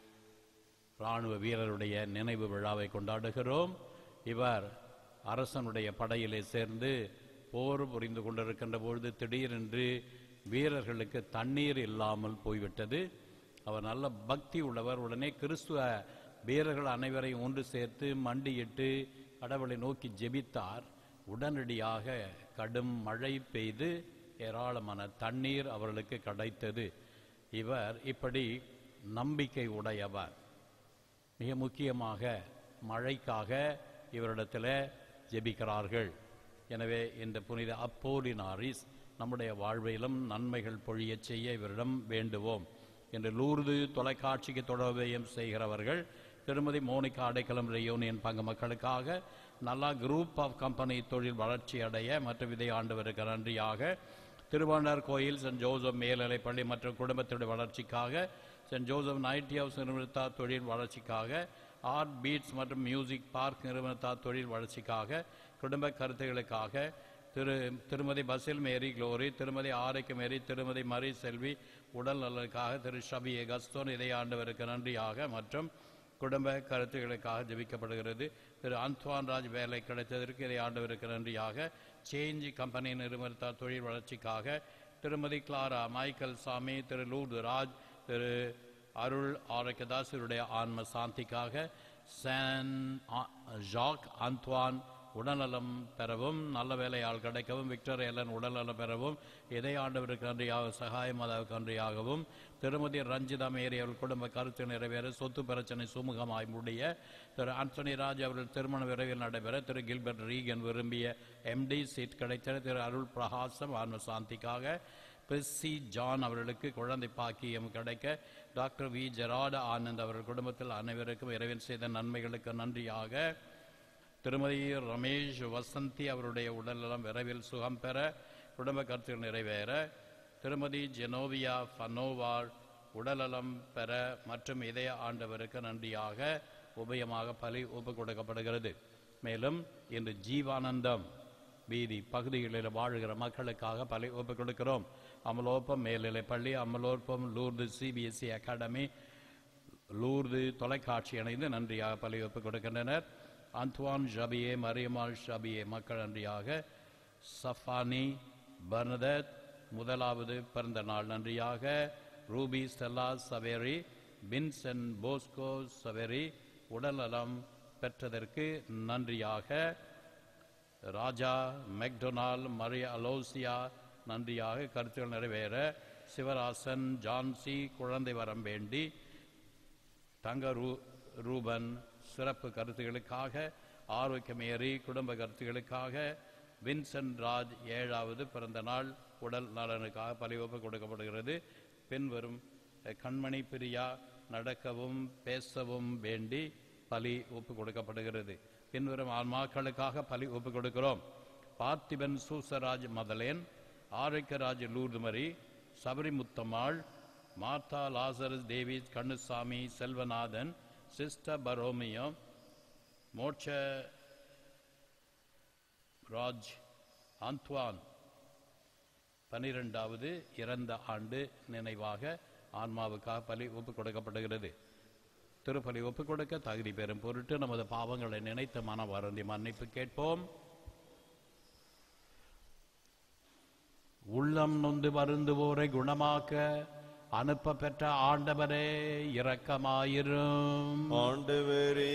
இராணுவ வீரருடைய நினைவு விழாவை கொண்டாடுகிறோம் இவர் அரசனுடைய படையிலே சேர்ந்து போர் புரிந்து கொண்டிருக்கின்ற பொழுது திடீரென்று வீரர்களுக்கு தண்ணீர் இல்லாமல் போய்விட்டது அவர் நல்ல பக்தி உள்ளவர் உடனே கிறிஸ்துவ வீரர்கள் அனைவரையும் ஒன்று சேர்த்து மண்டியிட்டு கடவுளை நோக்கி ஜெபித்தார் உடனடியாக கடும் மழை பெய்து ஏராளமான தண்ணீர் அவர்களுக்கு கிடைத்தது இவர் இப்படி நம்பிக்கை உடையவர் மிக முக்கியமாக மழைக்காக இவரிடத்தில் ஜெபிக்கிறார்கள் எனவே இந்த புனித அப்போலினாரிஸ் நம்முடைய வாழ்விலும் நன்மைகள் பொழியச் செய்ய இவரிடம் வேண்டுவோம் என்று லூர்து தொலைக்காட்சிக்கு தொடர்பையும் செய்கிறவர்கள் திருமதி மோனிகா அடைக்கலம் யூனியன் பங்கு மக்களுக்காக நல்லா குரூப் ஆஃப் கம்பெனி தொழில் வளர்ச்சி அடைய மற்றும் இதை ஆண்டவருக்கு நன்றியாக திருவாண்டார் கோயில் சென்ட் ஜோசப் மேல்நிலைப் பள்ளி மற்றும் குடும்பத்துடைய வளர்ச்சிக்காக சென்ட் ஜோசப் நைட்டி ஹவுஸ் நிறுவனத்தார் தொழில் வளர்ச்சிக்காக ஆர்ட் பீட்ஸ் மற்றும் மியூசிக் பார்க் நிறுவனத்தார் தொழில் வளர்ச்சிக்காக குடும்ப கருத்துகளுக்காக திரு திருமதி பசில் மேரி குளோரி திருமதி ஆரைக்கு மேரி திருமதி மரி செல்வி உடல் நலனுக்காக திரு ஷபி கஸ்தோன் இதை ஆண்டவருக்கு நன்றியாக மற்றும் குடும்ப கருத்துகளுக்காக ஜெபிக்கப்படுகிறது திரு அந்த்வான் ராஜ் வேலை கிடைத்ததற்கு இதை ஆண்டவருக்கு நன்றியாக சேஞ்ச் கம்பெனி நிறுவனத்தார் தொழில் வளர்ச்சிக்காக திருமதி கிளாரா மைக்கேல் சாமி திரு லூர்து ராஜ் திரு அருள் ஆரோக்கியதாசருடைய ஆன்ம சாந்திக்காக சான் ஆ- ஜாக் அந்த்வான் உடல்நலம் பெறவும் நல்ல வேலையால் கிடைக்கவும் விக்டர் எல்லன் உடல்நலம் பெறவும் இதை ஆண்டவருக்கு நன்றியாக சகாய மாதாவுக்கு நன்றியாகவும் திருமதி ரஞ்சிதா மேரி அவர்கள் குடும்ப கருத்து நிறைவேற சொத்து பிரச்சனை சுமூகமாய் முடிய திரு ஆண்டனி ராஜ் அவர்கள் திருமண விரைவில் நடைபெற திரு கில்பர்ட் ரீகன் விரும்பிய எம்டி சீட் கிடைத்த திரு அருள் பிரகாசம் ஆன்ம சாந்திக்காக பிரிசி ஜான் அவர்களுக்கு குழந்தை பாக்கியம் கிடைக்க டாக்டர் வி ஜெராட் ஆனந்த் அவர்கள் குடும்பத்தில் அனைவருக்கும் இறைவன் செய்த நன்மைகளுக்கு நன்றியாக திருமதி ரமேஷ் வசந்தி அவருடைய உடல்நலம் விரைவில் சுகம் பெற குடும்ப கருத்துகள் நிறைவேற திருமதி ஜெனோவியா ஃபனோவால் உடல்நலம் பெற மற்றும் இதய ஆண்டவருக்கு நன்றியாக உபயமாக பலி ஒப்பு கொடுக்கப்படுகிறது மேலும் இன்று ஜீவானந்தம் வீதி பகுதிகளில் வாழுகிற மக்களுக்காக பலி ஒப்பு கொடுக்கிறோம் அமலோப்பம் மேல்நிலைப் பள்ளி Amalorpavam Lourdes CBSE academy Lourdes தொலைக்காட்சி இணைந்து நன்றியாக பலி ஒப்புக் கொடுக்கின்றனர் அந்த்வான் ஷபியே மரியமால் ஷபியே மக்கள் நன்றியாக சஃபானி பர்னதத் முதலாவது பிறந்த நாள் நன்றியாக Ruby Stella Saveri Vincent Bosco Saveri உடல்நலம் பெற்றதற்கு நன்றியாக ராஜா மெக்டொனால் மரிய அலோசியா நன்றியாக கருத்துகள் நிறைவேற சிவராசன் ஜான்சி குழந்தை வரம் வேண்டி தங்க ரூ ரூபன் சிறப்பு கருத்துகளுக்காக ஆரோக்கியமேறி குடும்ப கருத்துகளுக்காக வின்சென்ட் ராஜ் ஏழாவது பிறந்த நாள் உடல் நலனுக்காக பலிவப்பு கொடுக்கப்படுகிறது பின்வரும் அஹ், கண்மணி பிரியா நடக்கவும் பேசவும் வேண்டி பலி ஒப்பு கொடுக்கப்படுகிறது பின்வரும் ஆன்மாக்களுக்காக பலி ஒப்புக் கொடுக்கிறோம் Parthiban Soosairaj Madeleine Arockiaraj Lourdumary Sabarimuthammal Martha Lazarus Davis Kannusamy Selvanathan sister பரோமியோ மோட்ச ராஜ் அந்த்வான் பனிரெண்டாவது இறந்த ஆண்டு நினைவாக ஆன்மாவுக்காக பலி ஒப்புக் கொடுக்கப்படுகிறது திருப்பலி ஒப்புக் கொடுக்க தகுதி பெறும் பொருட்டு நமது பாவங்களை நினைத்த மன வருந்தி மன்னிப்பு கேட்போம் உள்ளம் நொந்து வருந்துவோரை குணமாக்க அனுப்ப பெற்ற ஆண்டவரே இரக்கமாயிரும் ஆண்டவரே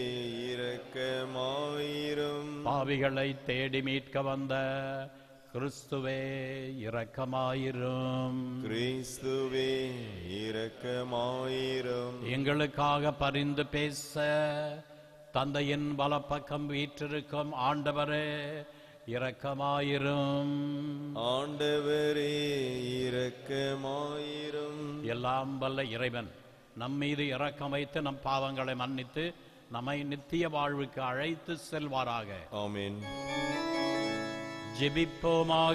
இரக்கமாயிரும் பாவிகளை தேடி மீட்க வந்த கிறிஸ்துவே இரக்கமாயிரும் கிறிஸ்துவே இரக்கமாயிரும் எங்களுக்காக பரிந்து பேச தந்தையின் வலப்பக்கம் வீற்றிருக்கும் ஆண்டவரே இரக்கமாயிரும் ஆண்டவரே இரக்கமாயிரும் எல்லாம் வல்ல இறைவன் நம் மீது இரக்கம் வைத்து நம் பாவங்களை மன்னித்து நம்மை நித்திய வாழ்வுக்கு அழைத்து செல்வாராக ஆமென் ஜெபிப்போமாக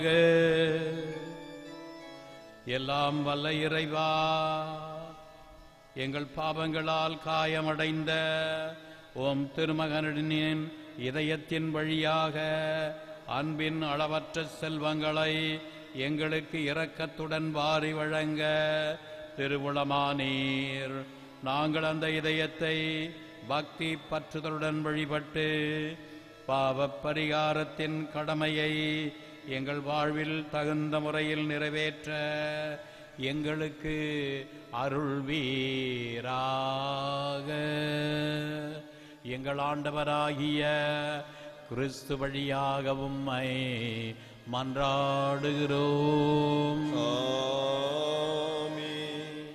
எல்லாம் வல்ல இறைவா எங்கள் பாவங்களால் காயமடைந்த ஓம் திருமகனின் இதயத்தின் வழியாக அன்பின் அளவற்ற செல்வங்களை எங்களுக்கு இரக்கத்துடன் வாரி வழங்க திருவுளமானீர் நாங்கள் அந்த இதயத்தை பக்தி பற்றுதலுடன் வழிபட்டு பாவப் பரிகாரத்தின் கடமையை எங்கள் வாழ்வில் தகுந்த முறையில் நிறைவேற்ற எங்களுக்கு அருள்வீராக எங்கள் ஆண்டவராகிய கிறிஸ்து வழியாக உம்மை மன்றாடுகிறோம் ஆமென்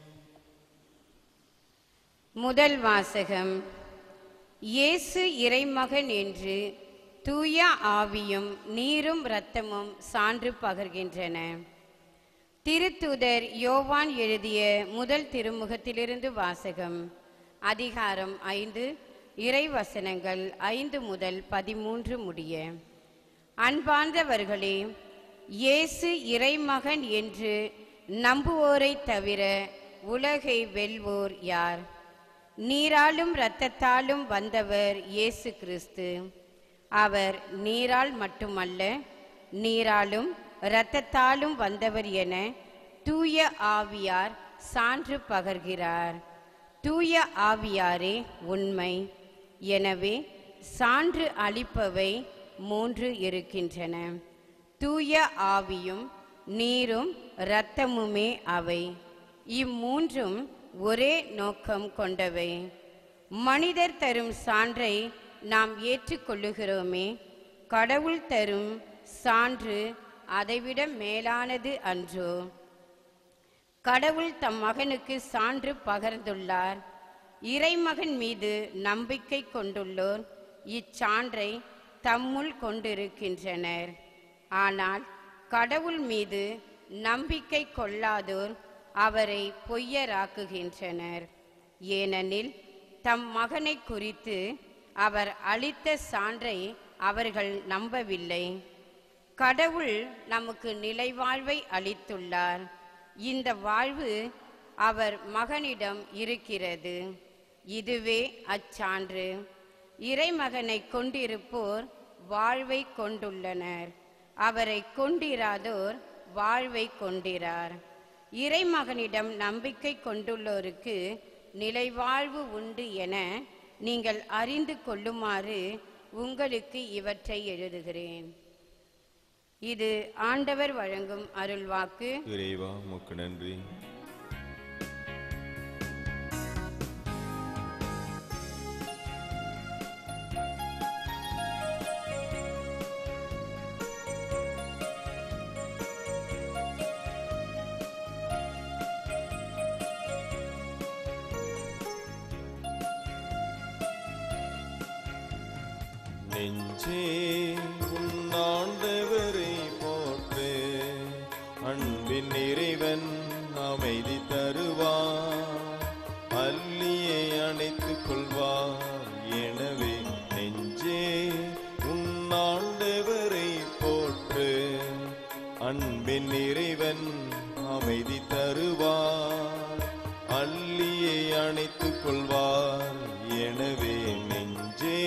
முதல் வாசகம் இயேசு இறைமகன் என்று தூய ஆவியும் நீரும் இரத்தமும் சான்று பகர்கின்றன திருத்தூதர் யோவான் எழுதிய முதல் திருமுகத்திலிருந்து வாசகம் அதிகாரம் ஐந்து இறைவசனங்கள் ஐந்து முதல் பதிமூன்று முடிய அன்பார்ந்தவர்களே இயேசு இறைமகன் என்று நம்புவோரைத் தவிர உலகை வெல்வோர் யார் நீராலும் இரத்தத்தாலும் வந்தவர் இயேசு கிறிஸ்து அவர் நீரால் மட்டுமல்ல நீராலும் இரத்தத்தாலும் வந்தவர் என தூய ஆவியார் சான்று பகர்கிறார் தூய ஆவியாரே உண்மை எனவே சான்று அளிப்பவை மூன்று இருக்கின்றன தூய ஆவியும் நீரும் இரத்தமுமே அவை இம்மூன்றும் ஒரே நோக்கம் கொண்டவை மனிதர் தரும் சான்றை நாம் ஏற்றுக்கொள்ளுகிறோமே கடவுள் தரும் சான்று அதைவிட மேலானது அன்றோ கடவுள் தம் மகனுக்கு சான்று பகர்ந்துள்ளார் இறைமகன் மீது நம்பிக்கை கொண்டுள்ளோர் இச்சான்றை தம்முள் கொண்டிருக்கின்றனர் ஆனால் கடவுள் மீது நம்பிக்கை கொள்ளாதோர் அவரை பொய்யராக்குகின்றனர் ஏனெனில் தம் மகனை குறித்து அவர் அளித்த சான்றை அவர்கள் நம்பவில்லை கடவுள் நமக்கு நிலைவாழ்வை அளித்துள்ளார் இந்த வாழ்வு அவர் மகனிடம் இருக்கிறது இதுவே அச்சான்று இறைமகனை கொண்டிருப்போர் வாழ்வை கொண்டுள்ளனர் அவரை கொண்டிராதோர் வாழ்வை கொண்டிரார் இறைமகனிடம் நம்பிக்கை கொண்டுள்ளோருக்கு நிலைவாழ்வு உண்டு என நீங்கள் அறிந்து கொள்ளுமாறு உங்களுக்கு இவற்றை எழுதுகிறேன் இது ஆண்டவர் வழங்கும் அருள்வாக்கு இறைவா உமக்கு நன்றி நெஞ்சே உன்னாண்டவரை போற்று அன்பின் இறைவன் அமைதி தருவார் அல்லியை அணைத்துக் கொள்வார் எனவே நெஞ்சே அன்பின் இறைவன் அமைதி தருவார் அள்ளியை அணைத்துக் கொள்வார் எனவே நெஞ்சே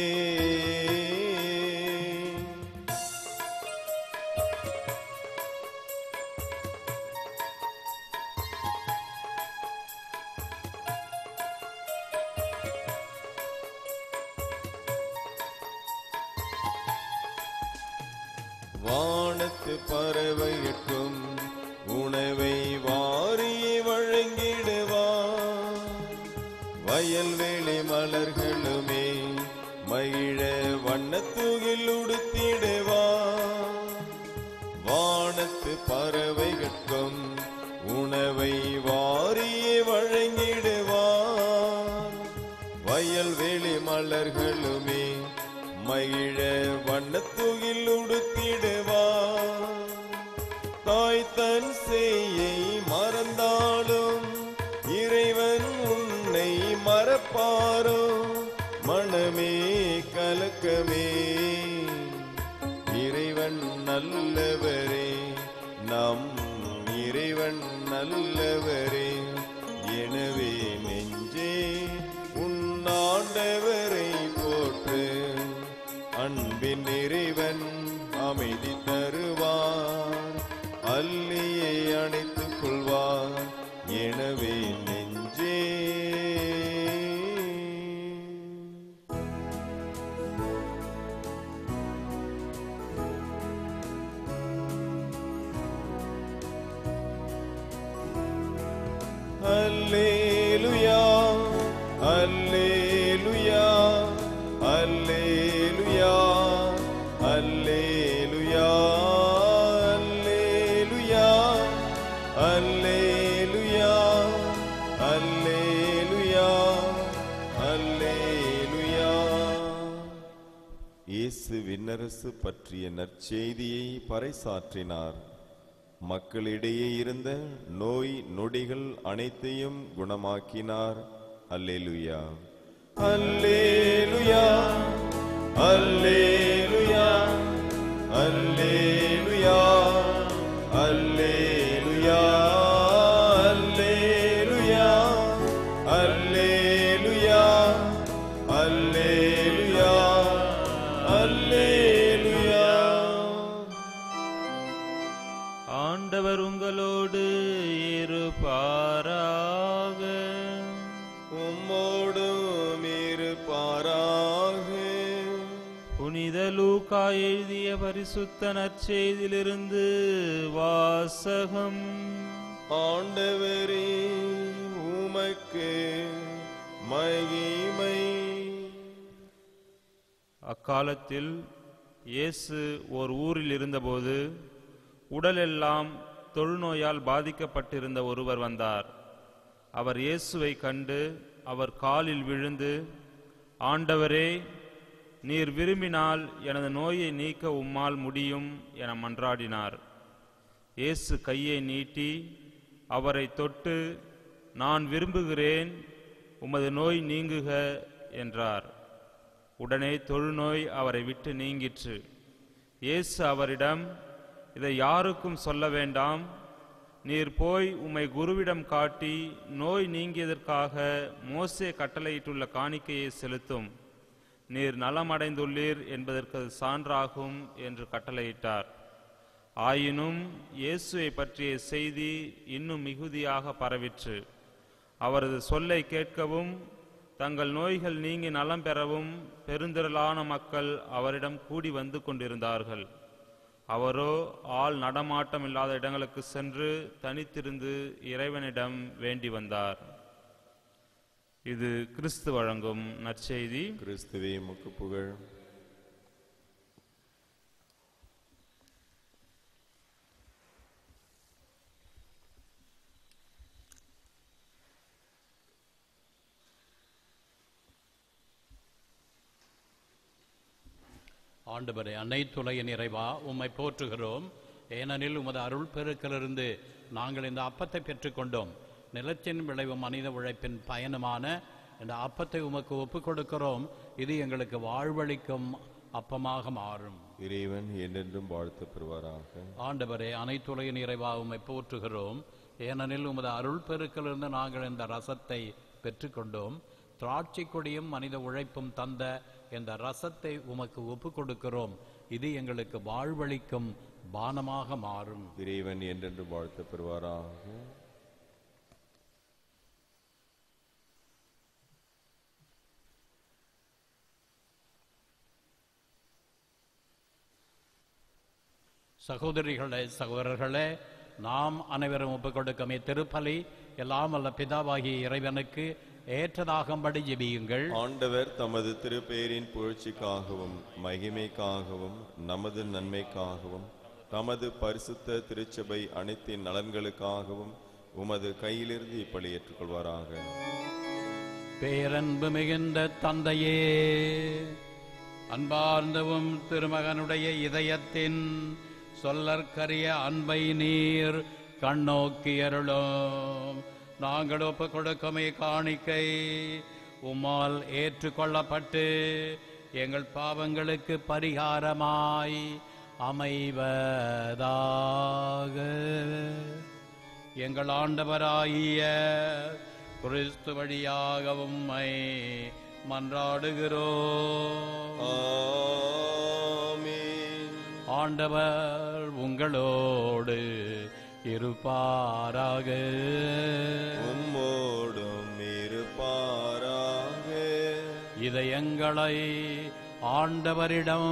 வானத்து பறவையட்டும் உணவை வாரியை வழங்கிடுவார் வயல்வெளி மலர்களுமே மகிழ வண்ணத்தூகில் உடுத்திடுவார் வானத்து பறவைகட்கும் உணவை வாரியை வழங்கிடுவார் வயல்வெளி மலர்களுமே மகிழ வண்ணத்துகில் உடுத்திடுவார் தாய் தன் செய்யை மறந்தாலும் இறைவன் உன்னை மறப்பாரோ மனமே கலக்கமே இறைவன் நல்லவரே நம் இறைவன் நல்லவரே எனவே நெஞ்சே உன்னாண்டவரை போற்று அன்பின் இறைவன் அமைதி தருவார் அல்லியை அணைத்துக் கொள்வார் எனவே நெஞ்சே அல்லேலுயா அல்லேலுயா அல்லேலுயா அல்லேலுயா அல்லேலுயா அல்லேலுயா அல்லேலுயா அல்லேலுயா இயேசு விண்ணரசு பற்றிய நற்செய்தியை பறைசாற்றினார் மக்களிடையே இருந்த நோய் நொடிகள் அனைத்தையும் குணமாக்கினார் அல்லேலுயா அல்லேலுயா அல்லேலுயா அல்லேலுயா அல்லேலுயா அல்லேலுயா அல்லேலுயா அல்லேலுயா அல்லேலுயா ஆண்டவர் உங்களோடு இருப்பாராக உம்மோடும் இருப்பாராக புனித லூக்கா எழுதிய பரிசுத்த நற்செய்தியிலிருந்து வாசகம் ஆண்டவரே உமக்கு மகிமை அக்காலத்தில் இயேசு ஓர் ஊரில் இருந்தபோது உடலெல்லாம் தொழுநோயால் பாதிக்கப்பட்டிருந்த ஒருவர் வந்தார் அவர் இயேசுவை கண்டு அவர் காலில் விழுந்து ஆண்டவரே நீர் விரும்பினால் எனது நோயை நீக்க உம்மால் முடியும் என மன்றாடினார் இயேசு கையை நீட்டி அவரை தொட்டு நான் விரும்புகிறேன் உமது நோய் நீங்குக என்றார் உடனே தொழுநோய் அவரை விட்டு நீங்கிற்று இயேசு அவரிடம் இதை யாருக்கும் சொல்ல வேண்டாம் நீர் போய் உம்மை குருவிடம் காட்டி நோய் நீங்கியதற்காக மோசே கட்டளையிட்டுள்ள காணிக்கையை செலுத்தும் நீர் நலமடைந்துள்ளீர் என்பதற்கு அது சான்றாகும் என்று கட்டளையிட்டார் ஆயினும் இயேசுவை பற்றிய செய்தி இன்னும் மிகுதியாக பரவிற்று அவரது சொல்லை கேட்கவும் தங்கள் நோய்கள் நீங்கி நலம் பெறவும் பெருந்திரளான மக்கள் அவரிடம் கூடி வந்து கொண்டிருந்தார்கள் அவரோ ஆள் நடமாட்டம் இல்லாத இடங்களுக்கு சென்று தனித்திருந்து இறைவனிடம் வேண்டி வந்தார் இது கிறிஸ்து வழங்கும் நற்செய்தி கிறிஸ்துவே முக்கு புகழ் ஆண்டவரே அனைத்துலக நிறைவா உம்மை போற்றுகிறோம் ஏனெனில் உமது அருள் பெருக்கிலிருந்து நாங்கள் இந்த அப்பத்தை பெற்றுக்கொண்டோம் நிலத்தின் விளைவு மனித உழைப்பின் பயனுமான இந்த அப்பத்தை உமக்கு ஒப்புக் கொடுக்கிறோம் இது எங்களுக்கு வாழ்வளிக்கும் அப்பமாக மாறும் இறைவன் என்றென்றும் வாழ்த்து பெறுவாராக ஆண்டவரே அனைத்துலகின் இறைவா உம்மை போற்றுகிறோம் ஏனெனில் உமது அருள் பெருக்கிலிருந்து நாங்கள் இந்த ரசத்தை பெற்றுக்கொண்டோம் திராட்சை கொடியும் மனித உழைப்பும் தந்த இந்த ரசத்தை உமக்கு ஒப்புக் கொடுக்கிறோம் இது எங்களுக்கு வாழ்வளிக்கும் பானமாக மாறும் இறைவன் என்றென்றும் வாழ்த்து பெறுவாராக சகோதரிகளே சகோதரர்களே நாம் அனைவரும் ஒப்புக் கொடுக்கும் இத்திருப்பலி எல்லாம் வல்ல பிதாவாகிய இறைவனுக்கு ஏற்றதாகும்படி ஜெபியுங்கள் ஆண்டவர் தமது திருப்பெயரின் புகழ்ச்சிக்காகவும் மகிமைக்காகவும் நமது நன்மைக்காகவும் தமது பரிசுத்த திருச்சபை அனைத்தின் நலன்களுக்காகவும் உமது கையிலிருந்து இப்பலி ஏற்றுக்கொள்வாராக பேரன்பு மிகுந்த தந்தையே அன்பார்ந்தவும் திருமகனுடைய இதயத்தின் சொல்லற்கரிய அன்பை நீர் கண்ணோக்கி அருளும் நாங்கள் ஒப்புக் கொடுக்குமே காணிக்கை உம்மால் ஏற்றுக்கொள்ளப்பட்டு எங்கள் பாவங்களுக்கு பரிகாரமாய் அமைவதாக எங்கள் ஆண்டவராகிய கிறிஸ்து வழியாக உம்மை மன்றாடுகிறோம் ஆமென். ஆண்டவர் உங்களோடு இருப்பாராக உம்மோடும் இருப்பாராக இதயங்களை ஆண்டவரிடம்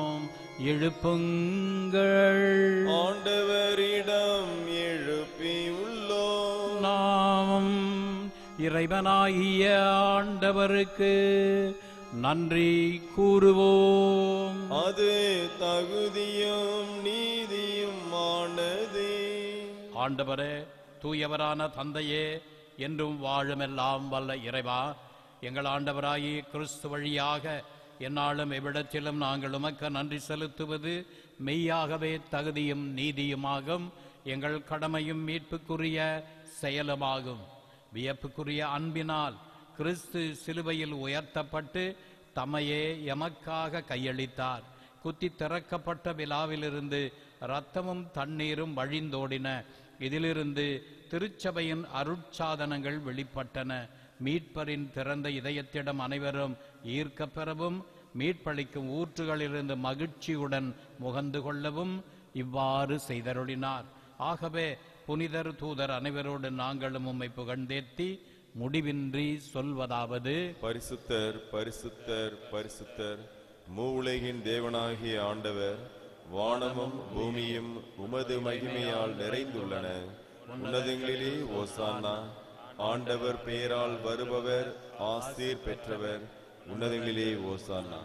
எழுப்புங்கள் ஆண்டவரிடம் எழுப்பியுள்ளோம் நாம் இறைவனாகிய ஆண்டவருக்கு நன்றி கூறுவோம் அது தகுதியும் நீதியும் ஆனதே ஆண்டவரே தூயவரான தந்தையே என்றும் வாழுமெல்லாம் வல்ல இறைவா எங்கள் ஆண்டவராகிய கிறிஸ்து வழியாக என்னாலும் எவ்விடத்திலும் நாங்கள் உமக்கு நன்றி செலுத்துவது மெய்யாகவே தகுதியும் நீதியுமாகும் எங்கள் கடமையும் மீட்புக்குரிய செயலுமாகும் வியப்புக்குரிய அன்பினால் கிறிஸ்து சிலுவையில் உயர்த்தப்பட்டு தம்மையே எமக்காக கையளித்தார் குத்தி திறக்கப்பட்ட விழாவிலிருந்து இரத்தமும் தண்ணீரும் வழிந்தோடின இதிலிருந்து திருச்சபையின் அருட்சாதனங்கள் வெளிப்பட்டன மீட்பரின் திறந்த இதயத்திடம் அனைவரும் ஈர்க்கப் பெறவும் மீட்பளிக்கும் ஊற்றுகளிலிருந்து மகிழ்ச்சியுடன் முகந்து கொள்ளவும் இவ்வாறு செய்தருளினார் ஆகவே புனிதர் தூதர் அனைவரோடு நாங்களும் உம்மை புகழ்ந்தேத்தி முடிவின்றி சொல்வதாவது பரிசுத்தர் பரிசுத்தர் பரிசுத்தர் மூவுலகின் தேவனாகிய ஆண்டவர் வானமும் பூமியும் உமது மகிமையால் நிறைந்துள்ளன உன்னதங்களிலே ஓசானா ஆண்டவர் பெயரால் வருபவர் ஆசீர் பெற்றவர் உன்னதங்களிலே ஓசானா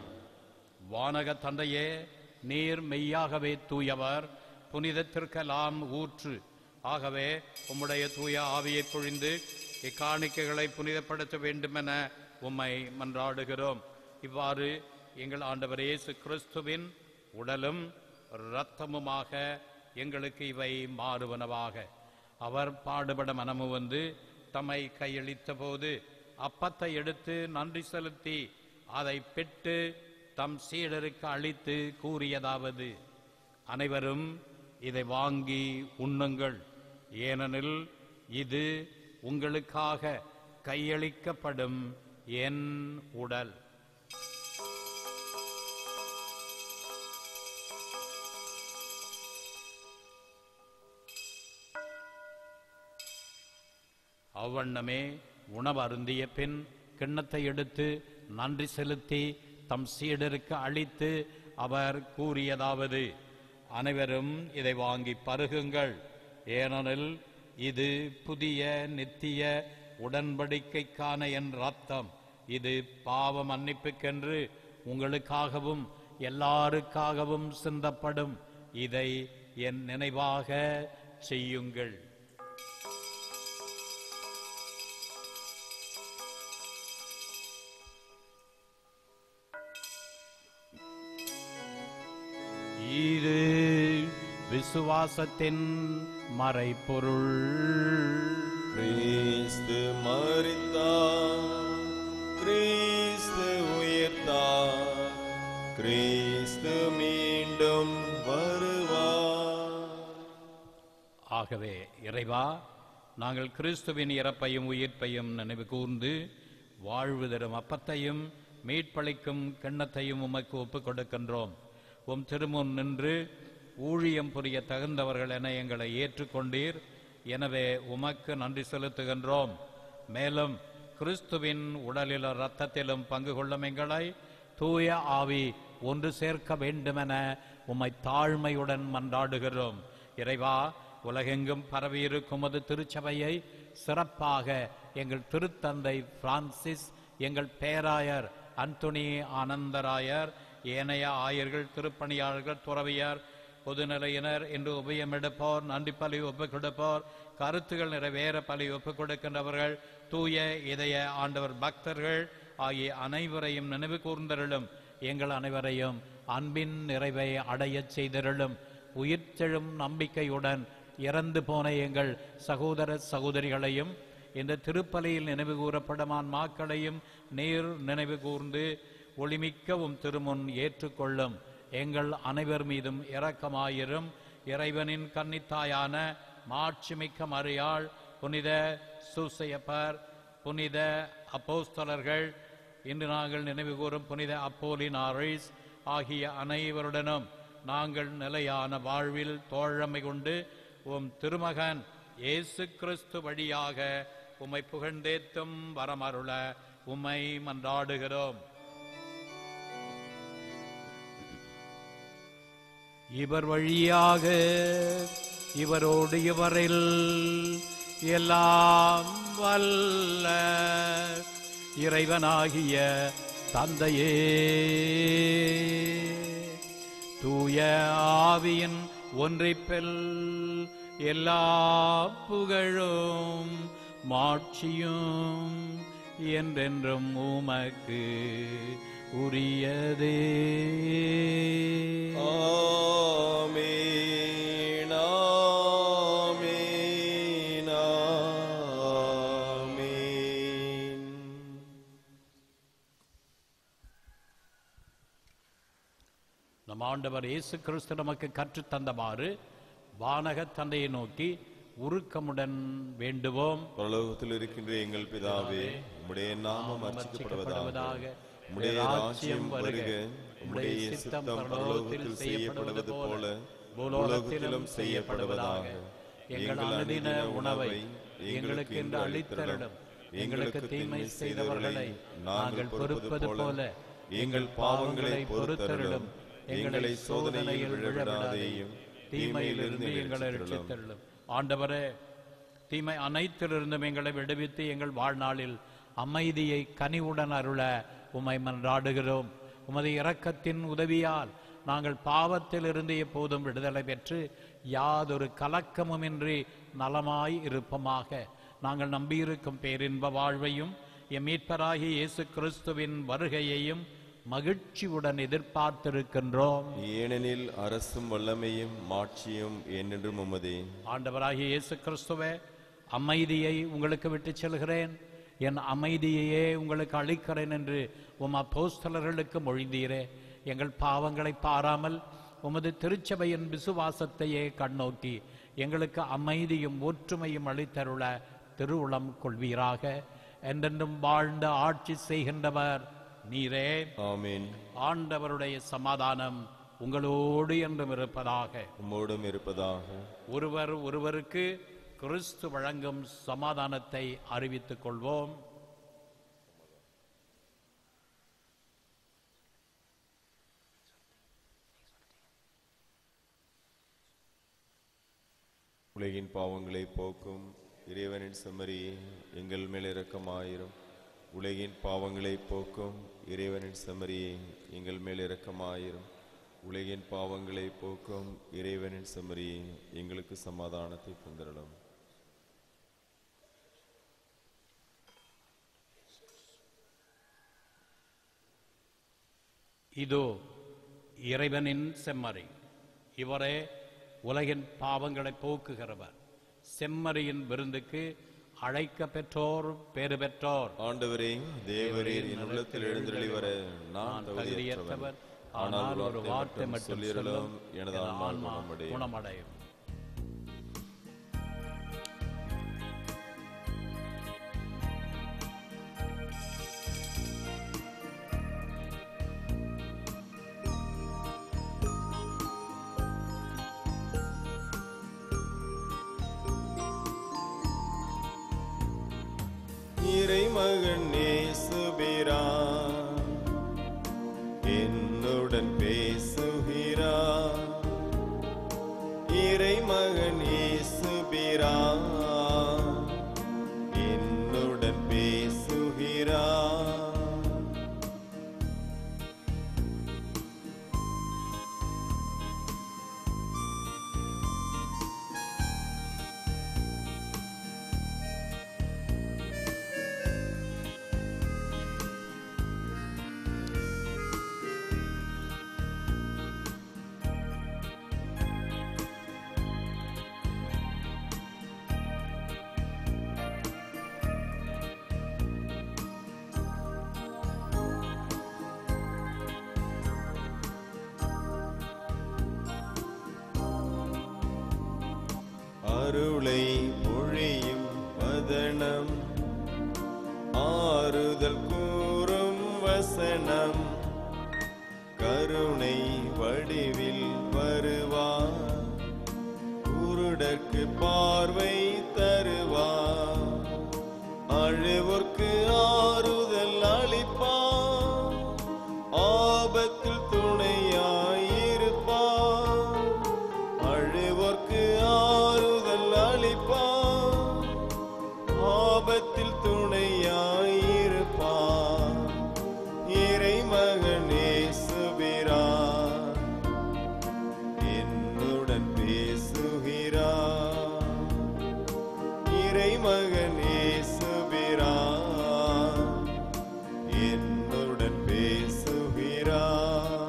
வானக தந்தையே நீர் மெய்யாகவே தூயவர் புனிதத்திற்கெல்லாம் ஊற்று ஆகவே உம்முடைய தூய ஆவியை பொழிந்து இக்காணிக்கைகளை புனிதப்படுத்த வேண்டுமென உம்மை மன்றாடுகிறோம் இவ்வாறு எங்கள் ஆண்டவர் இயேசு கிறிஸ்துவின் உடலும் இரத்தமுமாக எங்களுக்கு இவை மாறுவனவாக அவர் பாடுபட மனமு வந்து தம்மை கையளித்த போது அப்பத்தை எடுத்து நன்றி செலுத்தி அதை பெற்று தம் சீடருக்கு அளித்து கூறியதாவது அனைவரும் இதை வாங்கி உண்ணுங்கள் ஏனெனில் இது உங்களுக்காக கையளிக்கப்படும் என் உடல் அவ்வண்ணமே உணவு அருந்திய பின் கிண்ணத்தை எடுத்து நன்றி செலுத்தி தம் சீடருக்கு அளித்து அவர் கூறியதாவது அனைவரும் இதை வாங்கி பருகுங்கள் ஏனெனில் இது புதிய நித்திய உடன்படிக்கைக்கான என் ரத்தம் இது பாவ மன்னிப்புக்கென்று உங்களுக்காகவும் எல்லாருக்காகவும் சிந்தப்படும் இதை என் நினைவாக செய்யுங்கள் இது விசுவாசத்தின் மறைப்பொருள் கிறிஸ்து மரித்தார் கிறிஸ்து உயிர்த்தார் கிறிஸ்து மீண்டும் வருவார் ஆகவே இறைவா நாங்கள் கிறிஸ்துவின் இறப்பையும் உயிர்ப்பையும் நினைவு கூர்ந்து வாழ்வு தரும் அப்பத்தையும் மீட்பளிக்கும் கிண்ணத்தையும் உமக்கு ஒப்புக் கொடுக்கின்றோம் உம் திருமுன் நின்று ஊழியம் புரிய தகுந்தவர்கள் என எங்களை ஏற்றுக்கொண்டீர் எனவே உமக்கு நன்றி செலுத்துகின்றோம் மேலும் கிறிஸ்துவின் உடலிலும் இரத்தத்திலும் பங்கு கொள்ளும் எங்களை தூய ஆவி ஒன்று சேர்க்க வேண்டுமென உம்மை தாழ்மையுடன் மன்றாடுகிறோம் இறைவா உலகெங்கும் பரவியிருக்கும் அது திருச்சபையை சிறப்பாக எங்கள் திருத்தந்தை பிரான்சிஸ் எங்கள் பேராயர் அந்தோனி ஆனந்தராயர் ஏனைய ஆயர்கள் திருப்பணியாளர்கள் துறவியார் பொதுநிலையினர் என்று உபயமெடுப்போர் நன்றி பலி ஒப்புக் கொடுப்போர் கருத்துகள் நிறைவேற பலி ஒப்புக் கொடுக்கின்றவர்கள் தூய இதய ஆண்டவர் பக்தர்கள் ஆகிய அனைவரையும் நினைவு கூர்ந்தருளும் எங்கள் அனைவரையும் அன்பின் நிறைவை அடையச் செய்தருளும் உயிர்த்தெழும் நம்பிக்கையுடன் இறந்து போன எங்கள் சகோதர சகோதரிகளையும் இந்த திருப்பலியில் நினைவு கூறப்படும் ஆன்மாக்களையும் நீர் நினைவு கூர்ந்து ஒளிமிக்கவும் திருமுன் ஏற்றுக்கொள்ளும் எங்கள் அனைவர் மீதும் இரக்கமாயிரும் இறைவனின் கன்னித்தாயான மாட்சிமிக்க மறியாள் புனித சூசையப்பர் புனித அப்போஸ்தலர்கள் இன்று நாங்கள் நினைவு கூறும் புனித அப்போலின் ஆரிஸ் ஆகிய அனைவருடனும் நாங்கள் நிலையான வாழ்வில் தோழமை கொண்டு உம் திருமகன் இயேசு கிறிஸ்து வழியாக உம்மை புகழ்ந்தேத்தும் வரமருள உம்மை மன்றாடுகிறோம் இவர் வழியாக இவரோடு இவரில் எல்லாம் வல்ல இறைவனாகிய தந்தையே தூய ஆவியின் ஒன்றிப்பில் எல்லா புகழும் மாட்சியும் என்றென்றும் உமக்கு உரியதே ஆமென், ஆமென், ஆமென். நம் ஆண்டவர் இயேசு கிறிஸ்து நமக்கு கற்றுத் தந்தவாறு வானக தந்தையை நோக்கி உருக்கமுடன் வேண்டுவோம் பரலோகத்தில் இருக்கின்ற எங்கள் பிதாவே உம்முடைய நாமம் அர்ச்சிக்கப்படுவதாக உம்முடைய ராஜ்யம் வருக உம்முடைய சித்தம் பரலோகத்தில் செய்யப்படுவது போல பூலோகத்திலும் செய்யப்படுவதாக எங்கள் அனுதின உணவை எங்களுக்கு இன்று அளித்தருளும் எங்களுக்கு தீமை செய்தவர்களை நாங்கள் பொறுப்பது போல எங்கள் பாவங்களை பொறுத்தருளும் எங்களை சோதனையில் விழவிடாதேயும் தீமையிலிருந்து எங்களை ரட்சித்தருளும் ரட்சித்தருளும் ஆண்டவரே தீமை அனைத்திலிருந்தும் எங்களை விடுவித்து எங்கள் வாழ்நாளில் அமைதியை கனிவுடன் அருள உம்மை மன்றாடுகிறோம் உமது இரக்கத்தின் உதவியால் நாங்கள் பாவத்திலிருந்து எப்போதும் விடுதலை பெற்று யாதொரு கலக்கமுமின்றி நலமாய் இருப்போமாக நாங்கள் நம்பியிருக்கும் பேரின்ப வாழ்வையும் எம் மீட்பராகிய இயேசு கிறிஸ்துவின் வருகையையும் மகிழ்ச்சியுடன் எதிர்பார்த்திருக்கின்றோம் ஏனெனில் அரசும் வல்லமையும் மாட்சியும் என்றென்றும் உமதே ஆண்டவராகிய இயேசு கிறிஸ்துவே அமைதியை உங்களுக்கு விட்டுச் செல்கிறேன் என் அமைதியையே உங்களுக்கு அளிக்கிறேன் என்று உம் அப்போஸ்தலர்களுக்கு மொழிந்தீரே எங்கள் பாவங்களை பாராமல் உமது திருச்சபையின் விசுவாசத்தையே கண்ணோக்கி எங்களுக்கு அமைதியும் ஒற்றுமையும் அளித்தருள திருவுளம் கொள்வீராக என்றென்றும் வாழ்ந்த ஆட்சி செய்கின்றவர் நீரே ஆமென் ஆண்டவருடைய சமாதானம் உங்களோடு என்றும் இருப்பதாக உம்மோடும் இருப்பதாக ஒருவர் ஒருவருக்கு கிறிஸ்து வழங்கும் சமாதானத்தை அறிவித்துக் கொள்வோம் உலகின் பாவங்களை போக்கும் இறைவனின் செம்மறியே எங்கள் மேல் இரக்கமாயிரும் உலகின் பாவங்களை போக்கும் இறைவனின் செம்மறியே எங்கள் மேல் இரக்கமாயிரும் உலகின் பாவங்களை போக்கும் இறைவனின் செம்மறியே எங்களுக்கு சமாதானத்தை தந்திரலும் இதோ இறைவனின் செம்மறி இவரே உலகின் பாவங்களை போக்குகிறவர் செம்மறியின் விருந்துக்கு அழைக்க பெற்றோர் பேறு பெற்றோர் ஆண்டவரே தேவரீர் என் உள்ளத்தில் எழுந்தருளி வர நான் நான் தகுதியற்றவன் தகுதியற்றவர் ஆனால் ஒரு வார்த்தை மட்டும் சொல்லியருளும் சொல்லும் எனது ஆன்மா குணமடையும் குணமடையும் இறைமகன் நேசுபிரான் என்னுடன் பேசுகிறான் இறைமகன் இயேசுபிரான் என்னுடன் பேசுகிறான் அருளை பொழியும் வதனம் ஆறுதல் கூறும் வசனம் கருணை வடிவில் வருவார் குருடர்க்கு பார்வை தருவார் அழுவோர்க்கு ஆறுதல் அளிப்பார் ஆபத்தில் துணையாயிருப்பார் அழுவோர்க்கு ஆறுதல் அளிப்பார் ஆபத்தில் துணையாயிருப்பார் இறைமகனே சுபிரான் என்னுடன் பேசுகிறார் இறைமகனே சுபிரான் என்னுடன் பேசுகிறார்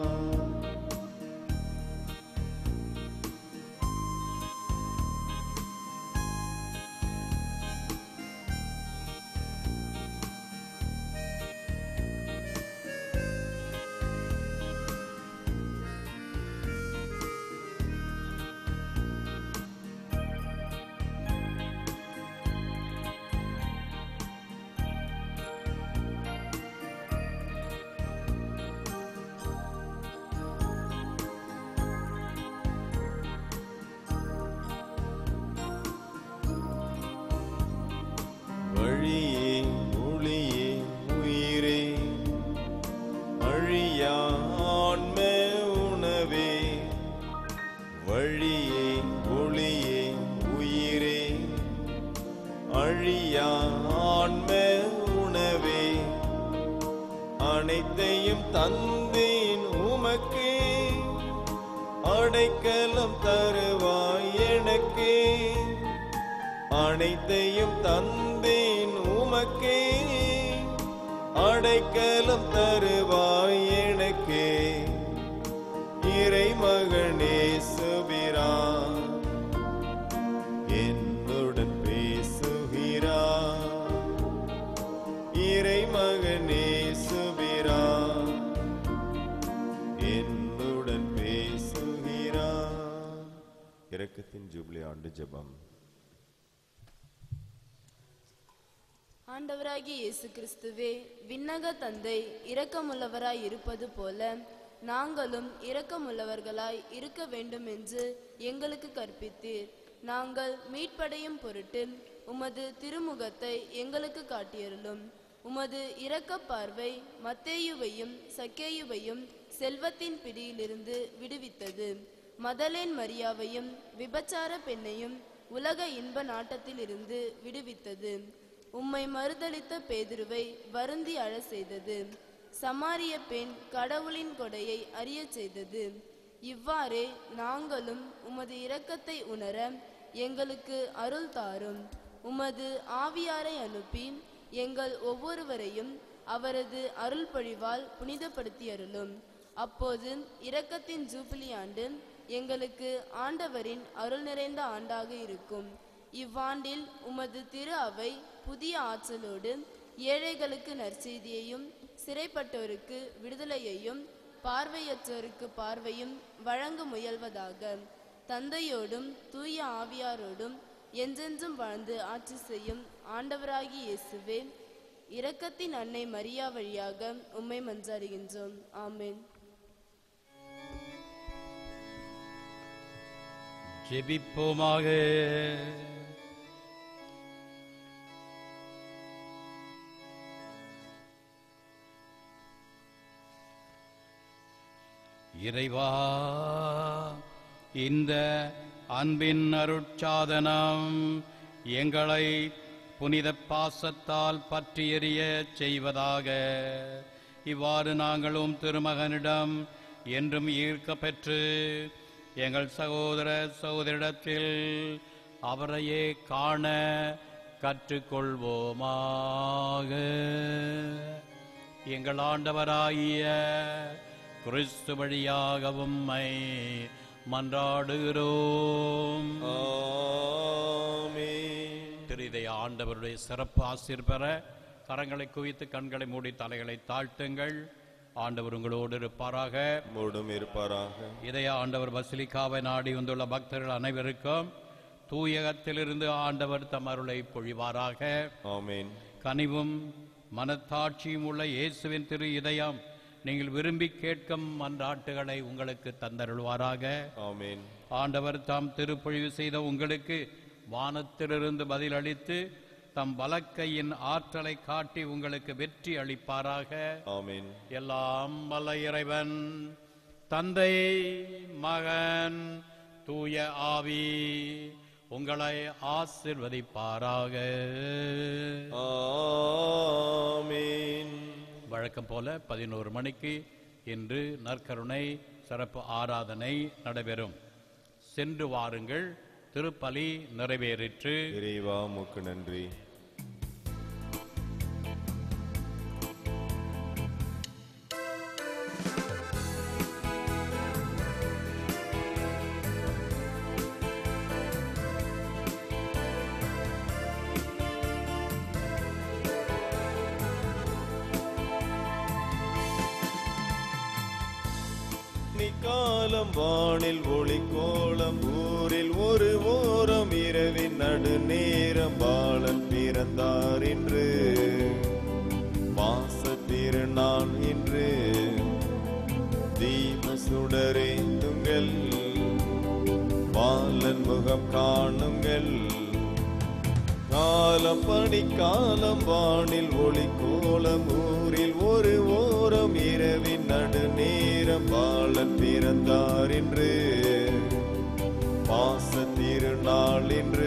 வழியே ஒளியே உயிரே அழியா ஆன்ம உணவே வழியே ஒளியே உயிரே அழியா ஆன்ம உணவே அனைத்தையும் தந்தேன் உமக்கே அடைக்கலம் தருவாய் எனக்கே அனைத்தையும் தந்தேன் உமக்கே அடைக்கலம் தருவாய் எனக்கே இறைமகனே சுபிரான் என்னுடன் பேசுகிறான் இறைமகனே சுபிரான் என்னுடன் பேசுகிறான் இரக்கத்தின் ஜூபிலி ஆண்டு ஜெபம் ஆண்டவராகிய இயேசு கிறிஸ்துவே விண்ணக தந்தை இரக்கமுள்ளவராய் இருப்பது போல நாங்களும் இரக்கமுள்ளவர்களாய் இருக்க வேண்டும் என்று எங்களுக்கு கற்பித்தீர் நாங்கள் மீட்படையும் பொருட்டு உமது திருமுகத்தை எங்களுக்கு காட்டியருளும் உமது இரக்க பார்வை மத்தேயுவையும் சக்கேயுவையும் செல்வத்தின் பிடியிலிருந்து விடுவித்தது மதலேன் மரியாவையும் விபச்சார பெண்ணையும் உலக இன்ப நாட்டத்திலிருந்து விடுவித்தது உம்மை மறுதலித்த பேதுருவை வருந்தி அழச் செய்தது சமாரிய பெண் கடவுளின் கொடையை அறியச் செய்தது இவ்வாறே நாங்களும் உமது இரக்கத்தை உணர எங்களுக்கு அருள் தாரும் உமது ஆவியாரை அனுப்பி எங்கள் ஒவ்வொருவரையும் அவரது அருள் பொழிவால் புனிதப்படுத்தி அருளும் அப்போது இரக்கத்தின் ஜூபிலி ஆண்டு எங்களுக்கு ஆண்டவரின் அருள் நிறைந்த ஆண்டாக இருக்கும் இவ்வாண்டில் உமது திரு அவை புதிய ஆற்றலோடு ஏழைகளுக்கு நற்செய்தியையும் சிறைப்பட்டோருக்கு விடுதலையையும் பார்வையற்றோருக்கு பார்வையும் வழங்க முயல்வதாக தந்தையோடும் தூய ஆவியாரோடும் என்றென்றும் வாழ்ந்து ஆட்சி செய்யும் ஆண்டவராகிய இயேசுவே இரக்கத்தின் அன்னை மரியா வழியாக உம்மை மன்றாடுகின்றோம் ஆமென் ஜெபிப்போமாக இறைவா இந்த அன்பின் அருட்சாதனம் எங்களை புனித பாசத்தால் பற்றி எறிய செய்வதாக இவ்வாறு நாங்களும் திருமகனிடம் என்றும் ஈர்க்க பெற்று எங்கள் சகோதர சகோதரிடத்தில் அவரையே காண கற்றுக்கொள்வோமாக எங்கள் ஆண்டவராகிய கிறிஸ்து வழியாக உம்மை மன்றாடுகிறோம் ஆமென். திரு இதய ஆண்டவருடைய சிறப்பு ஆசிர் பெற கரங்களை குவித்து கண்களை மூடி தலைகளை தாழ்த்துங்கள் ஆண்டவர் உங்களோடு இருப்பாராக மூடும் இருப்பாராக இதய ஆண்டவர் பசிலிக்காவை நாடி வந்துள்ள பக்தர்கள் அனைவருக்கும் தூயகத்திலிருந்து ஆண்டவர் தம் அருளை பொழிவாராக ஆமென் கனிவும் மனத்தாட்சியும் உள்ள இயேசுவின் திரு இதயம் நீங்கள் விரும்பி கேட்கும் மன்றாட்டுகளை உங்களுக்கு தந்தருள்வாராக ஆமென் ஆண்டவர் தாம் திருப்பொழிவு செய்த உங்களுக்கு வானத்திலிருந்து பதிலளித்து தம் வலக்கையின் ஆற்றலை காட்டி உங்களுக்கு வெற்றி அளிப்பாராக ஆமென் எல்லாம் வல்ல இறைவன் தந்தை மகன் தூய ஆவி உங்களை ஆசிர்வதிப்பாராக ஆமென் வழக்கம் போல பதினோரு மணிக்கு இன்று நற்கருணை சிறப்பு ஆராதனை நடைபெறும் சென்று வாருங்கள் திருப்பலி நிறைவேறிற்று இறைவா முக்கு நன்றி நிக்காலம் வானில் ஒளி கோலம் ஊரில் ஒரு ஓரம் இரவின் நடு நேரம் பாலன் பிறந்தார் இன்று மாச திருநாள் இன்று தீப சுடரேந்துங்கள் பாலன் முகம் காணுங்கள் காலம் பனி காலம் வானில் ஒளி கோலம் ஊரில் ஒரு ஓரம் இரவின் நடு நேரம் பாலன் பிறந்தார் என்று மாச திருநாள் என்று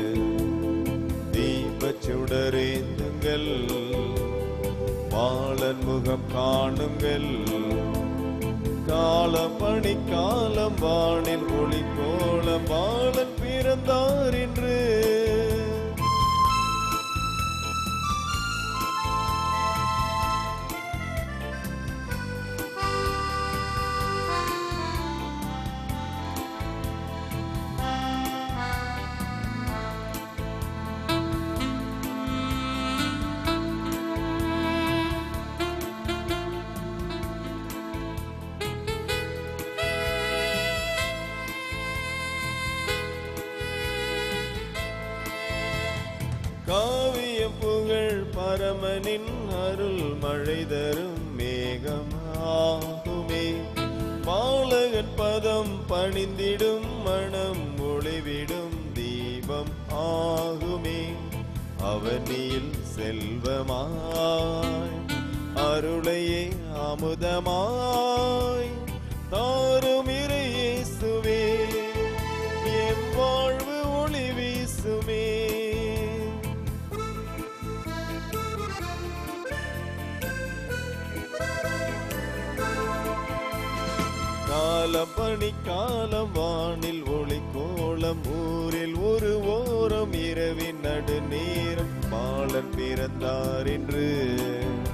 தீபச் சுடரேந்துங்கள் பாலன் முகம் காணுங்கள் காலம் பனி காலம் வானில் ஒளி கோலம் பாலன் பிறந்தார் என்று காவிய புகழ் பரமனின் அருள் மழை தரும் மேகமாகுமே பாலகன் பதம் பணிந்திடும் மனம் ஒளிவிடும் தீபம் ஆகுமே அவனியில் செல்வமாய் அருளையே அமுதமாய் தாரும் இறையேசுவே என் வாழ்வு ஒளி வீசுமே காலம் பனி காலம் வானில் ஒளி கோலம் ஊரில் ஒரு ஓரம் இரவின் நடு நேரம் பாலன் பிறந்தார் என்று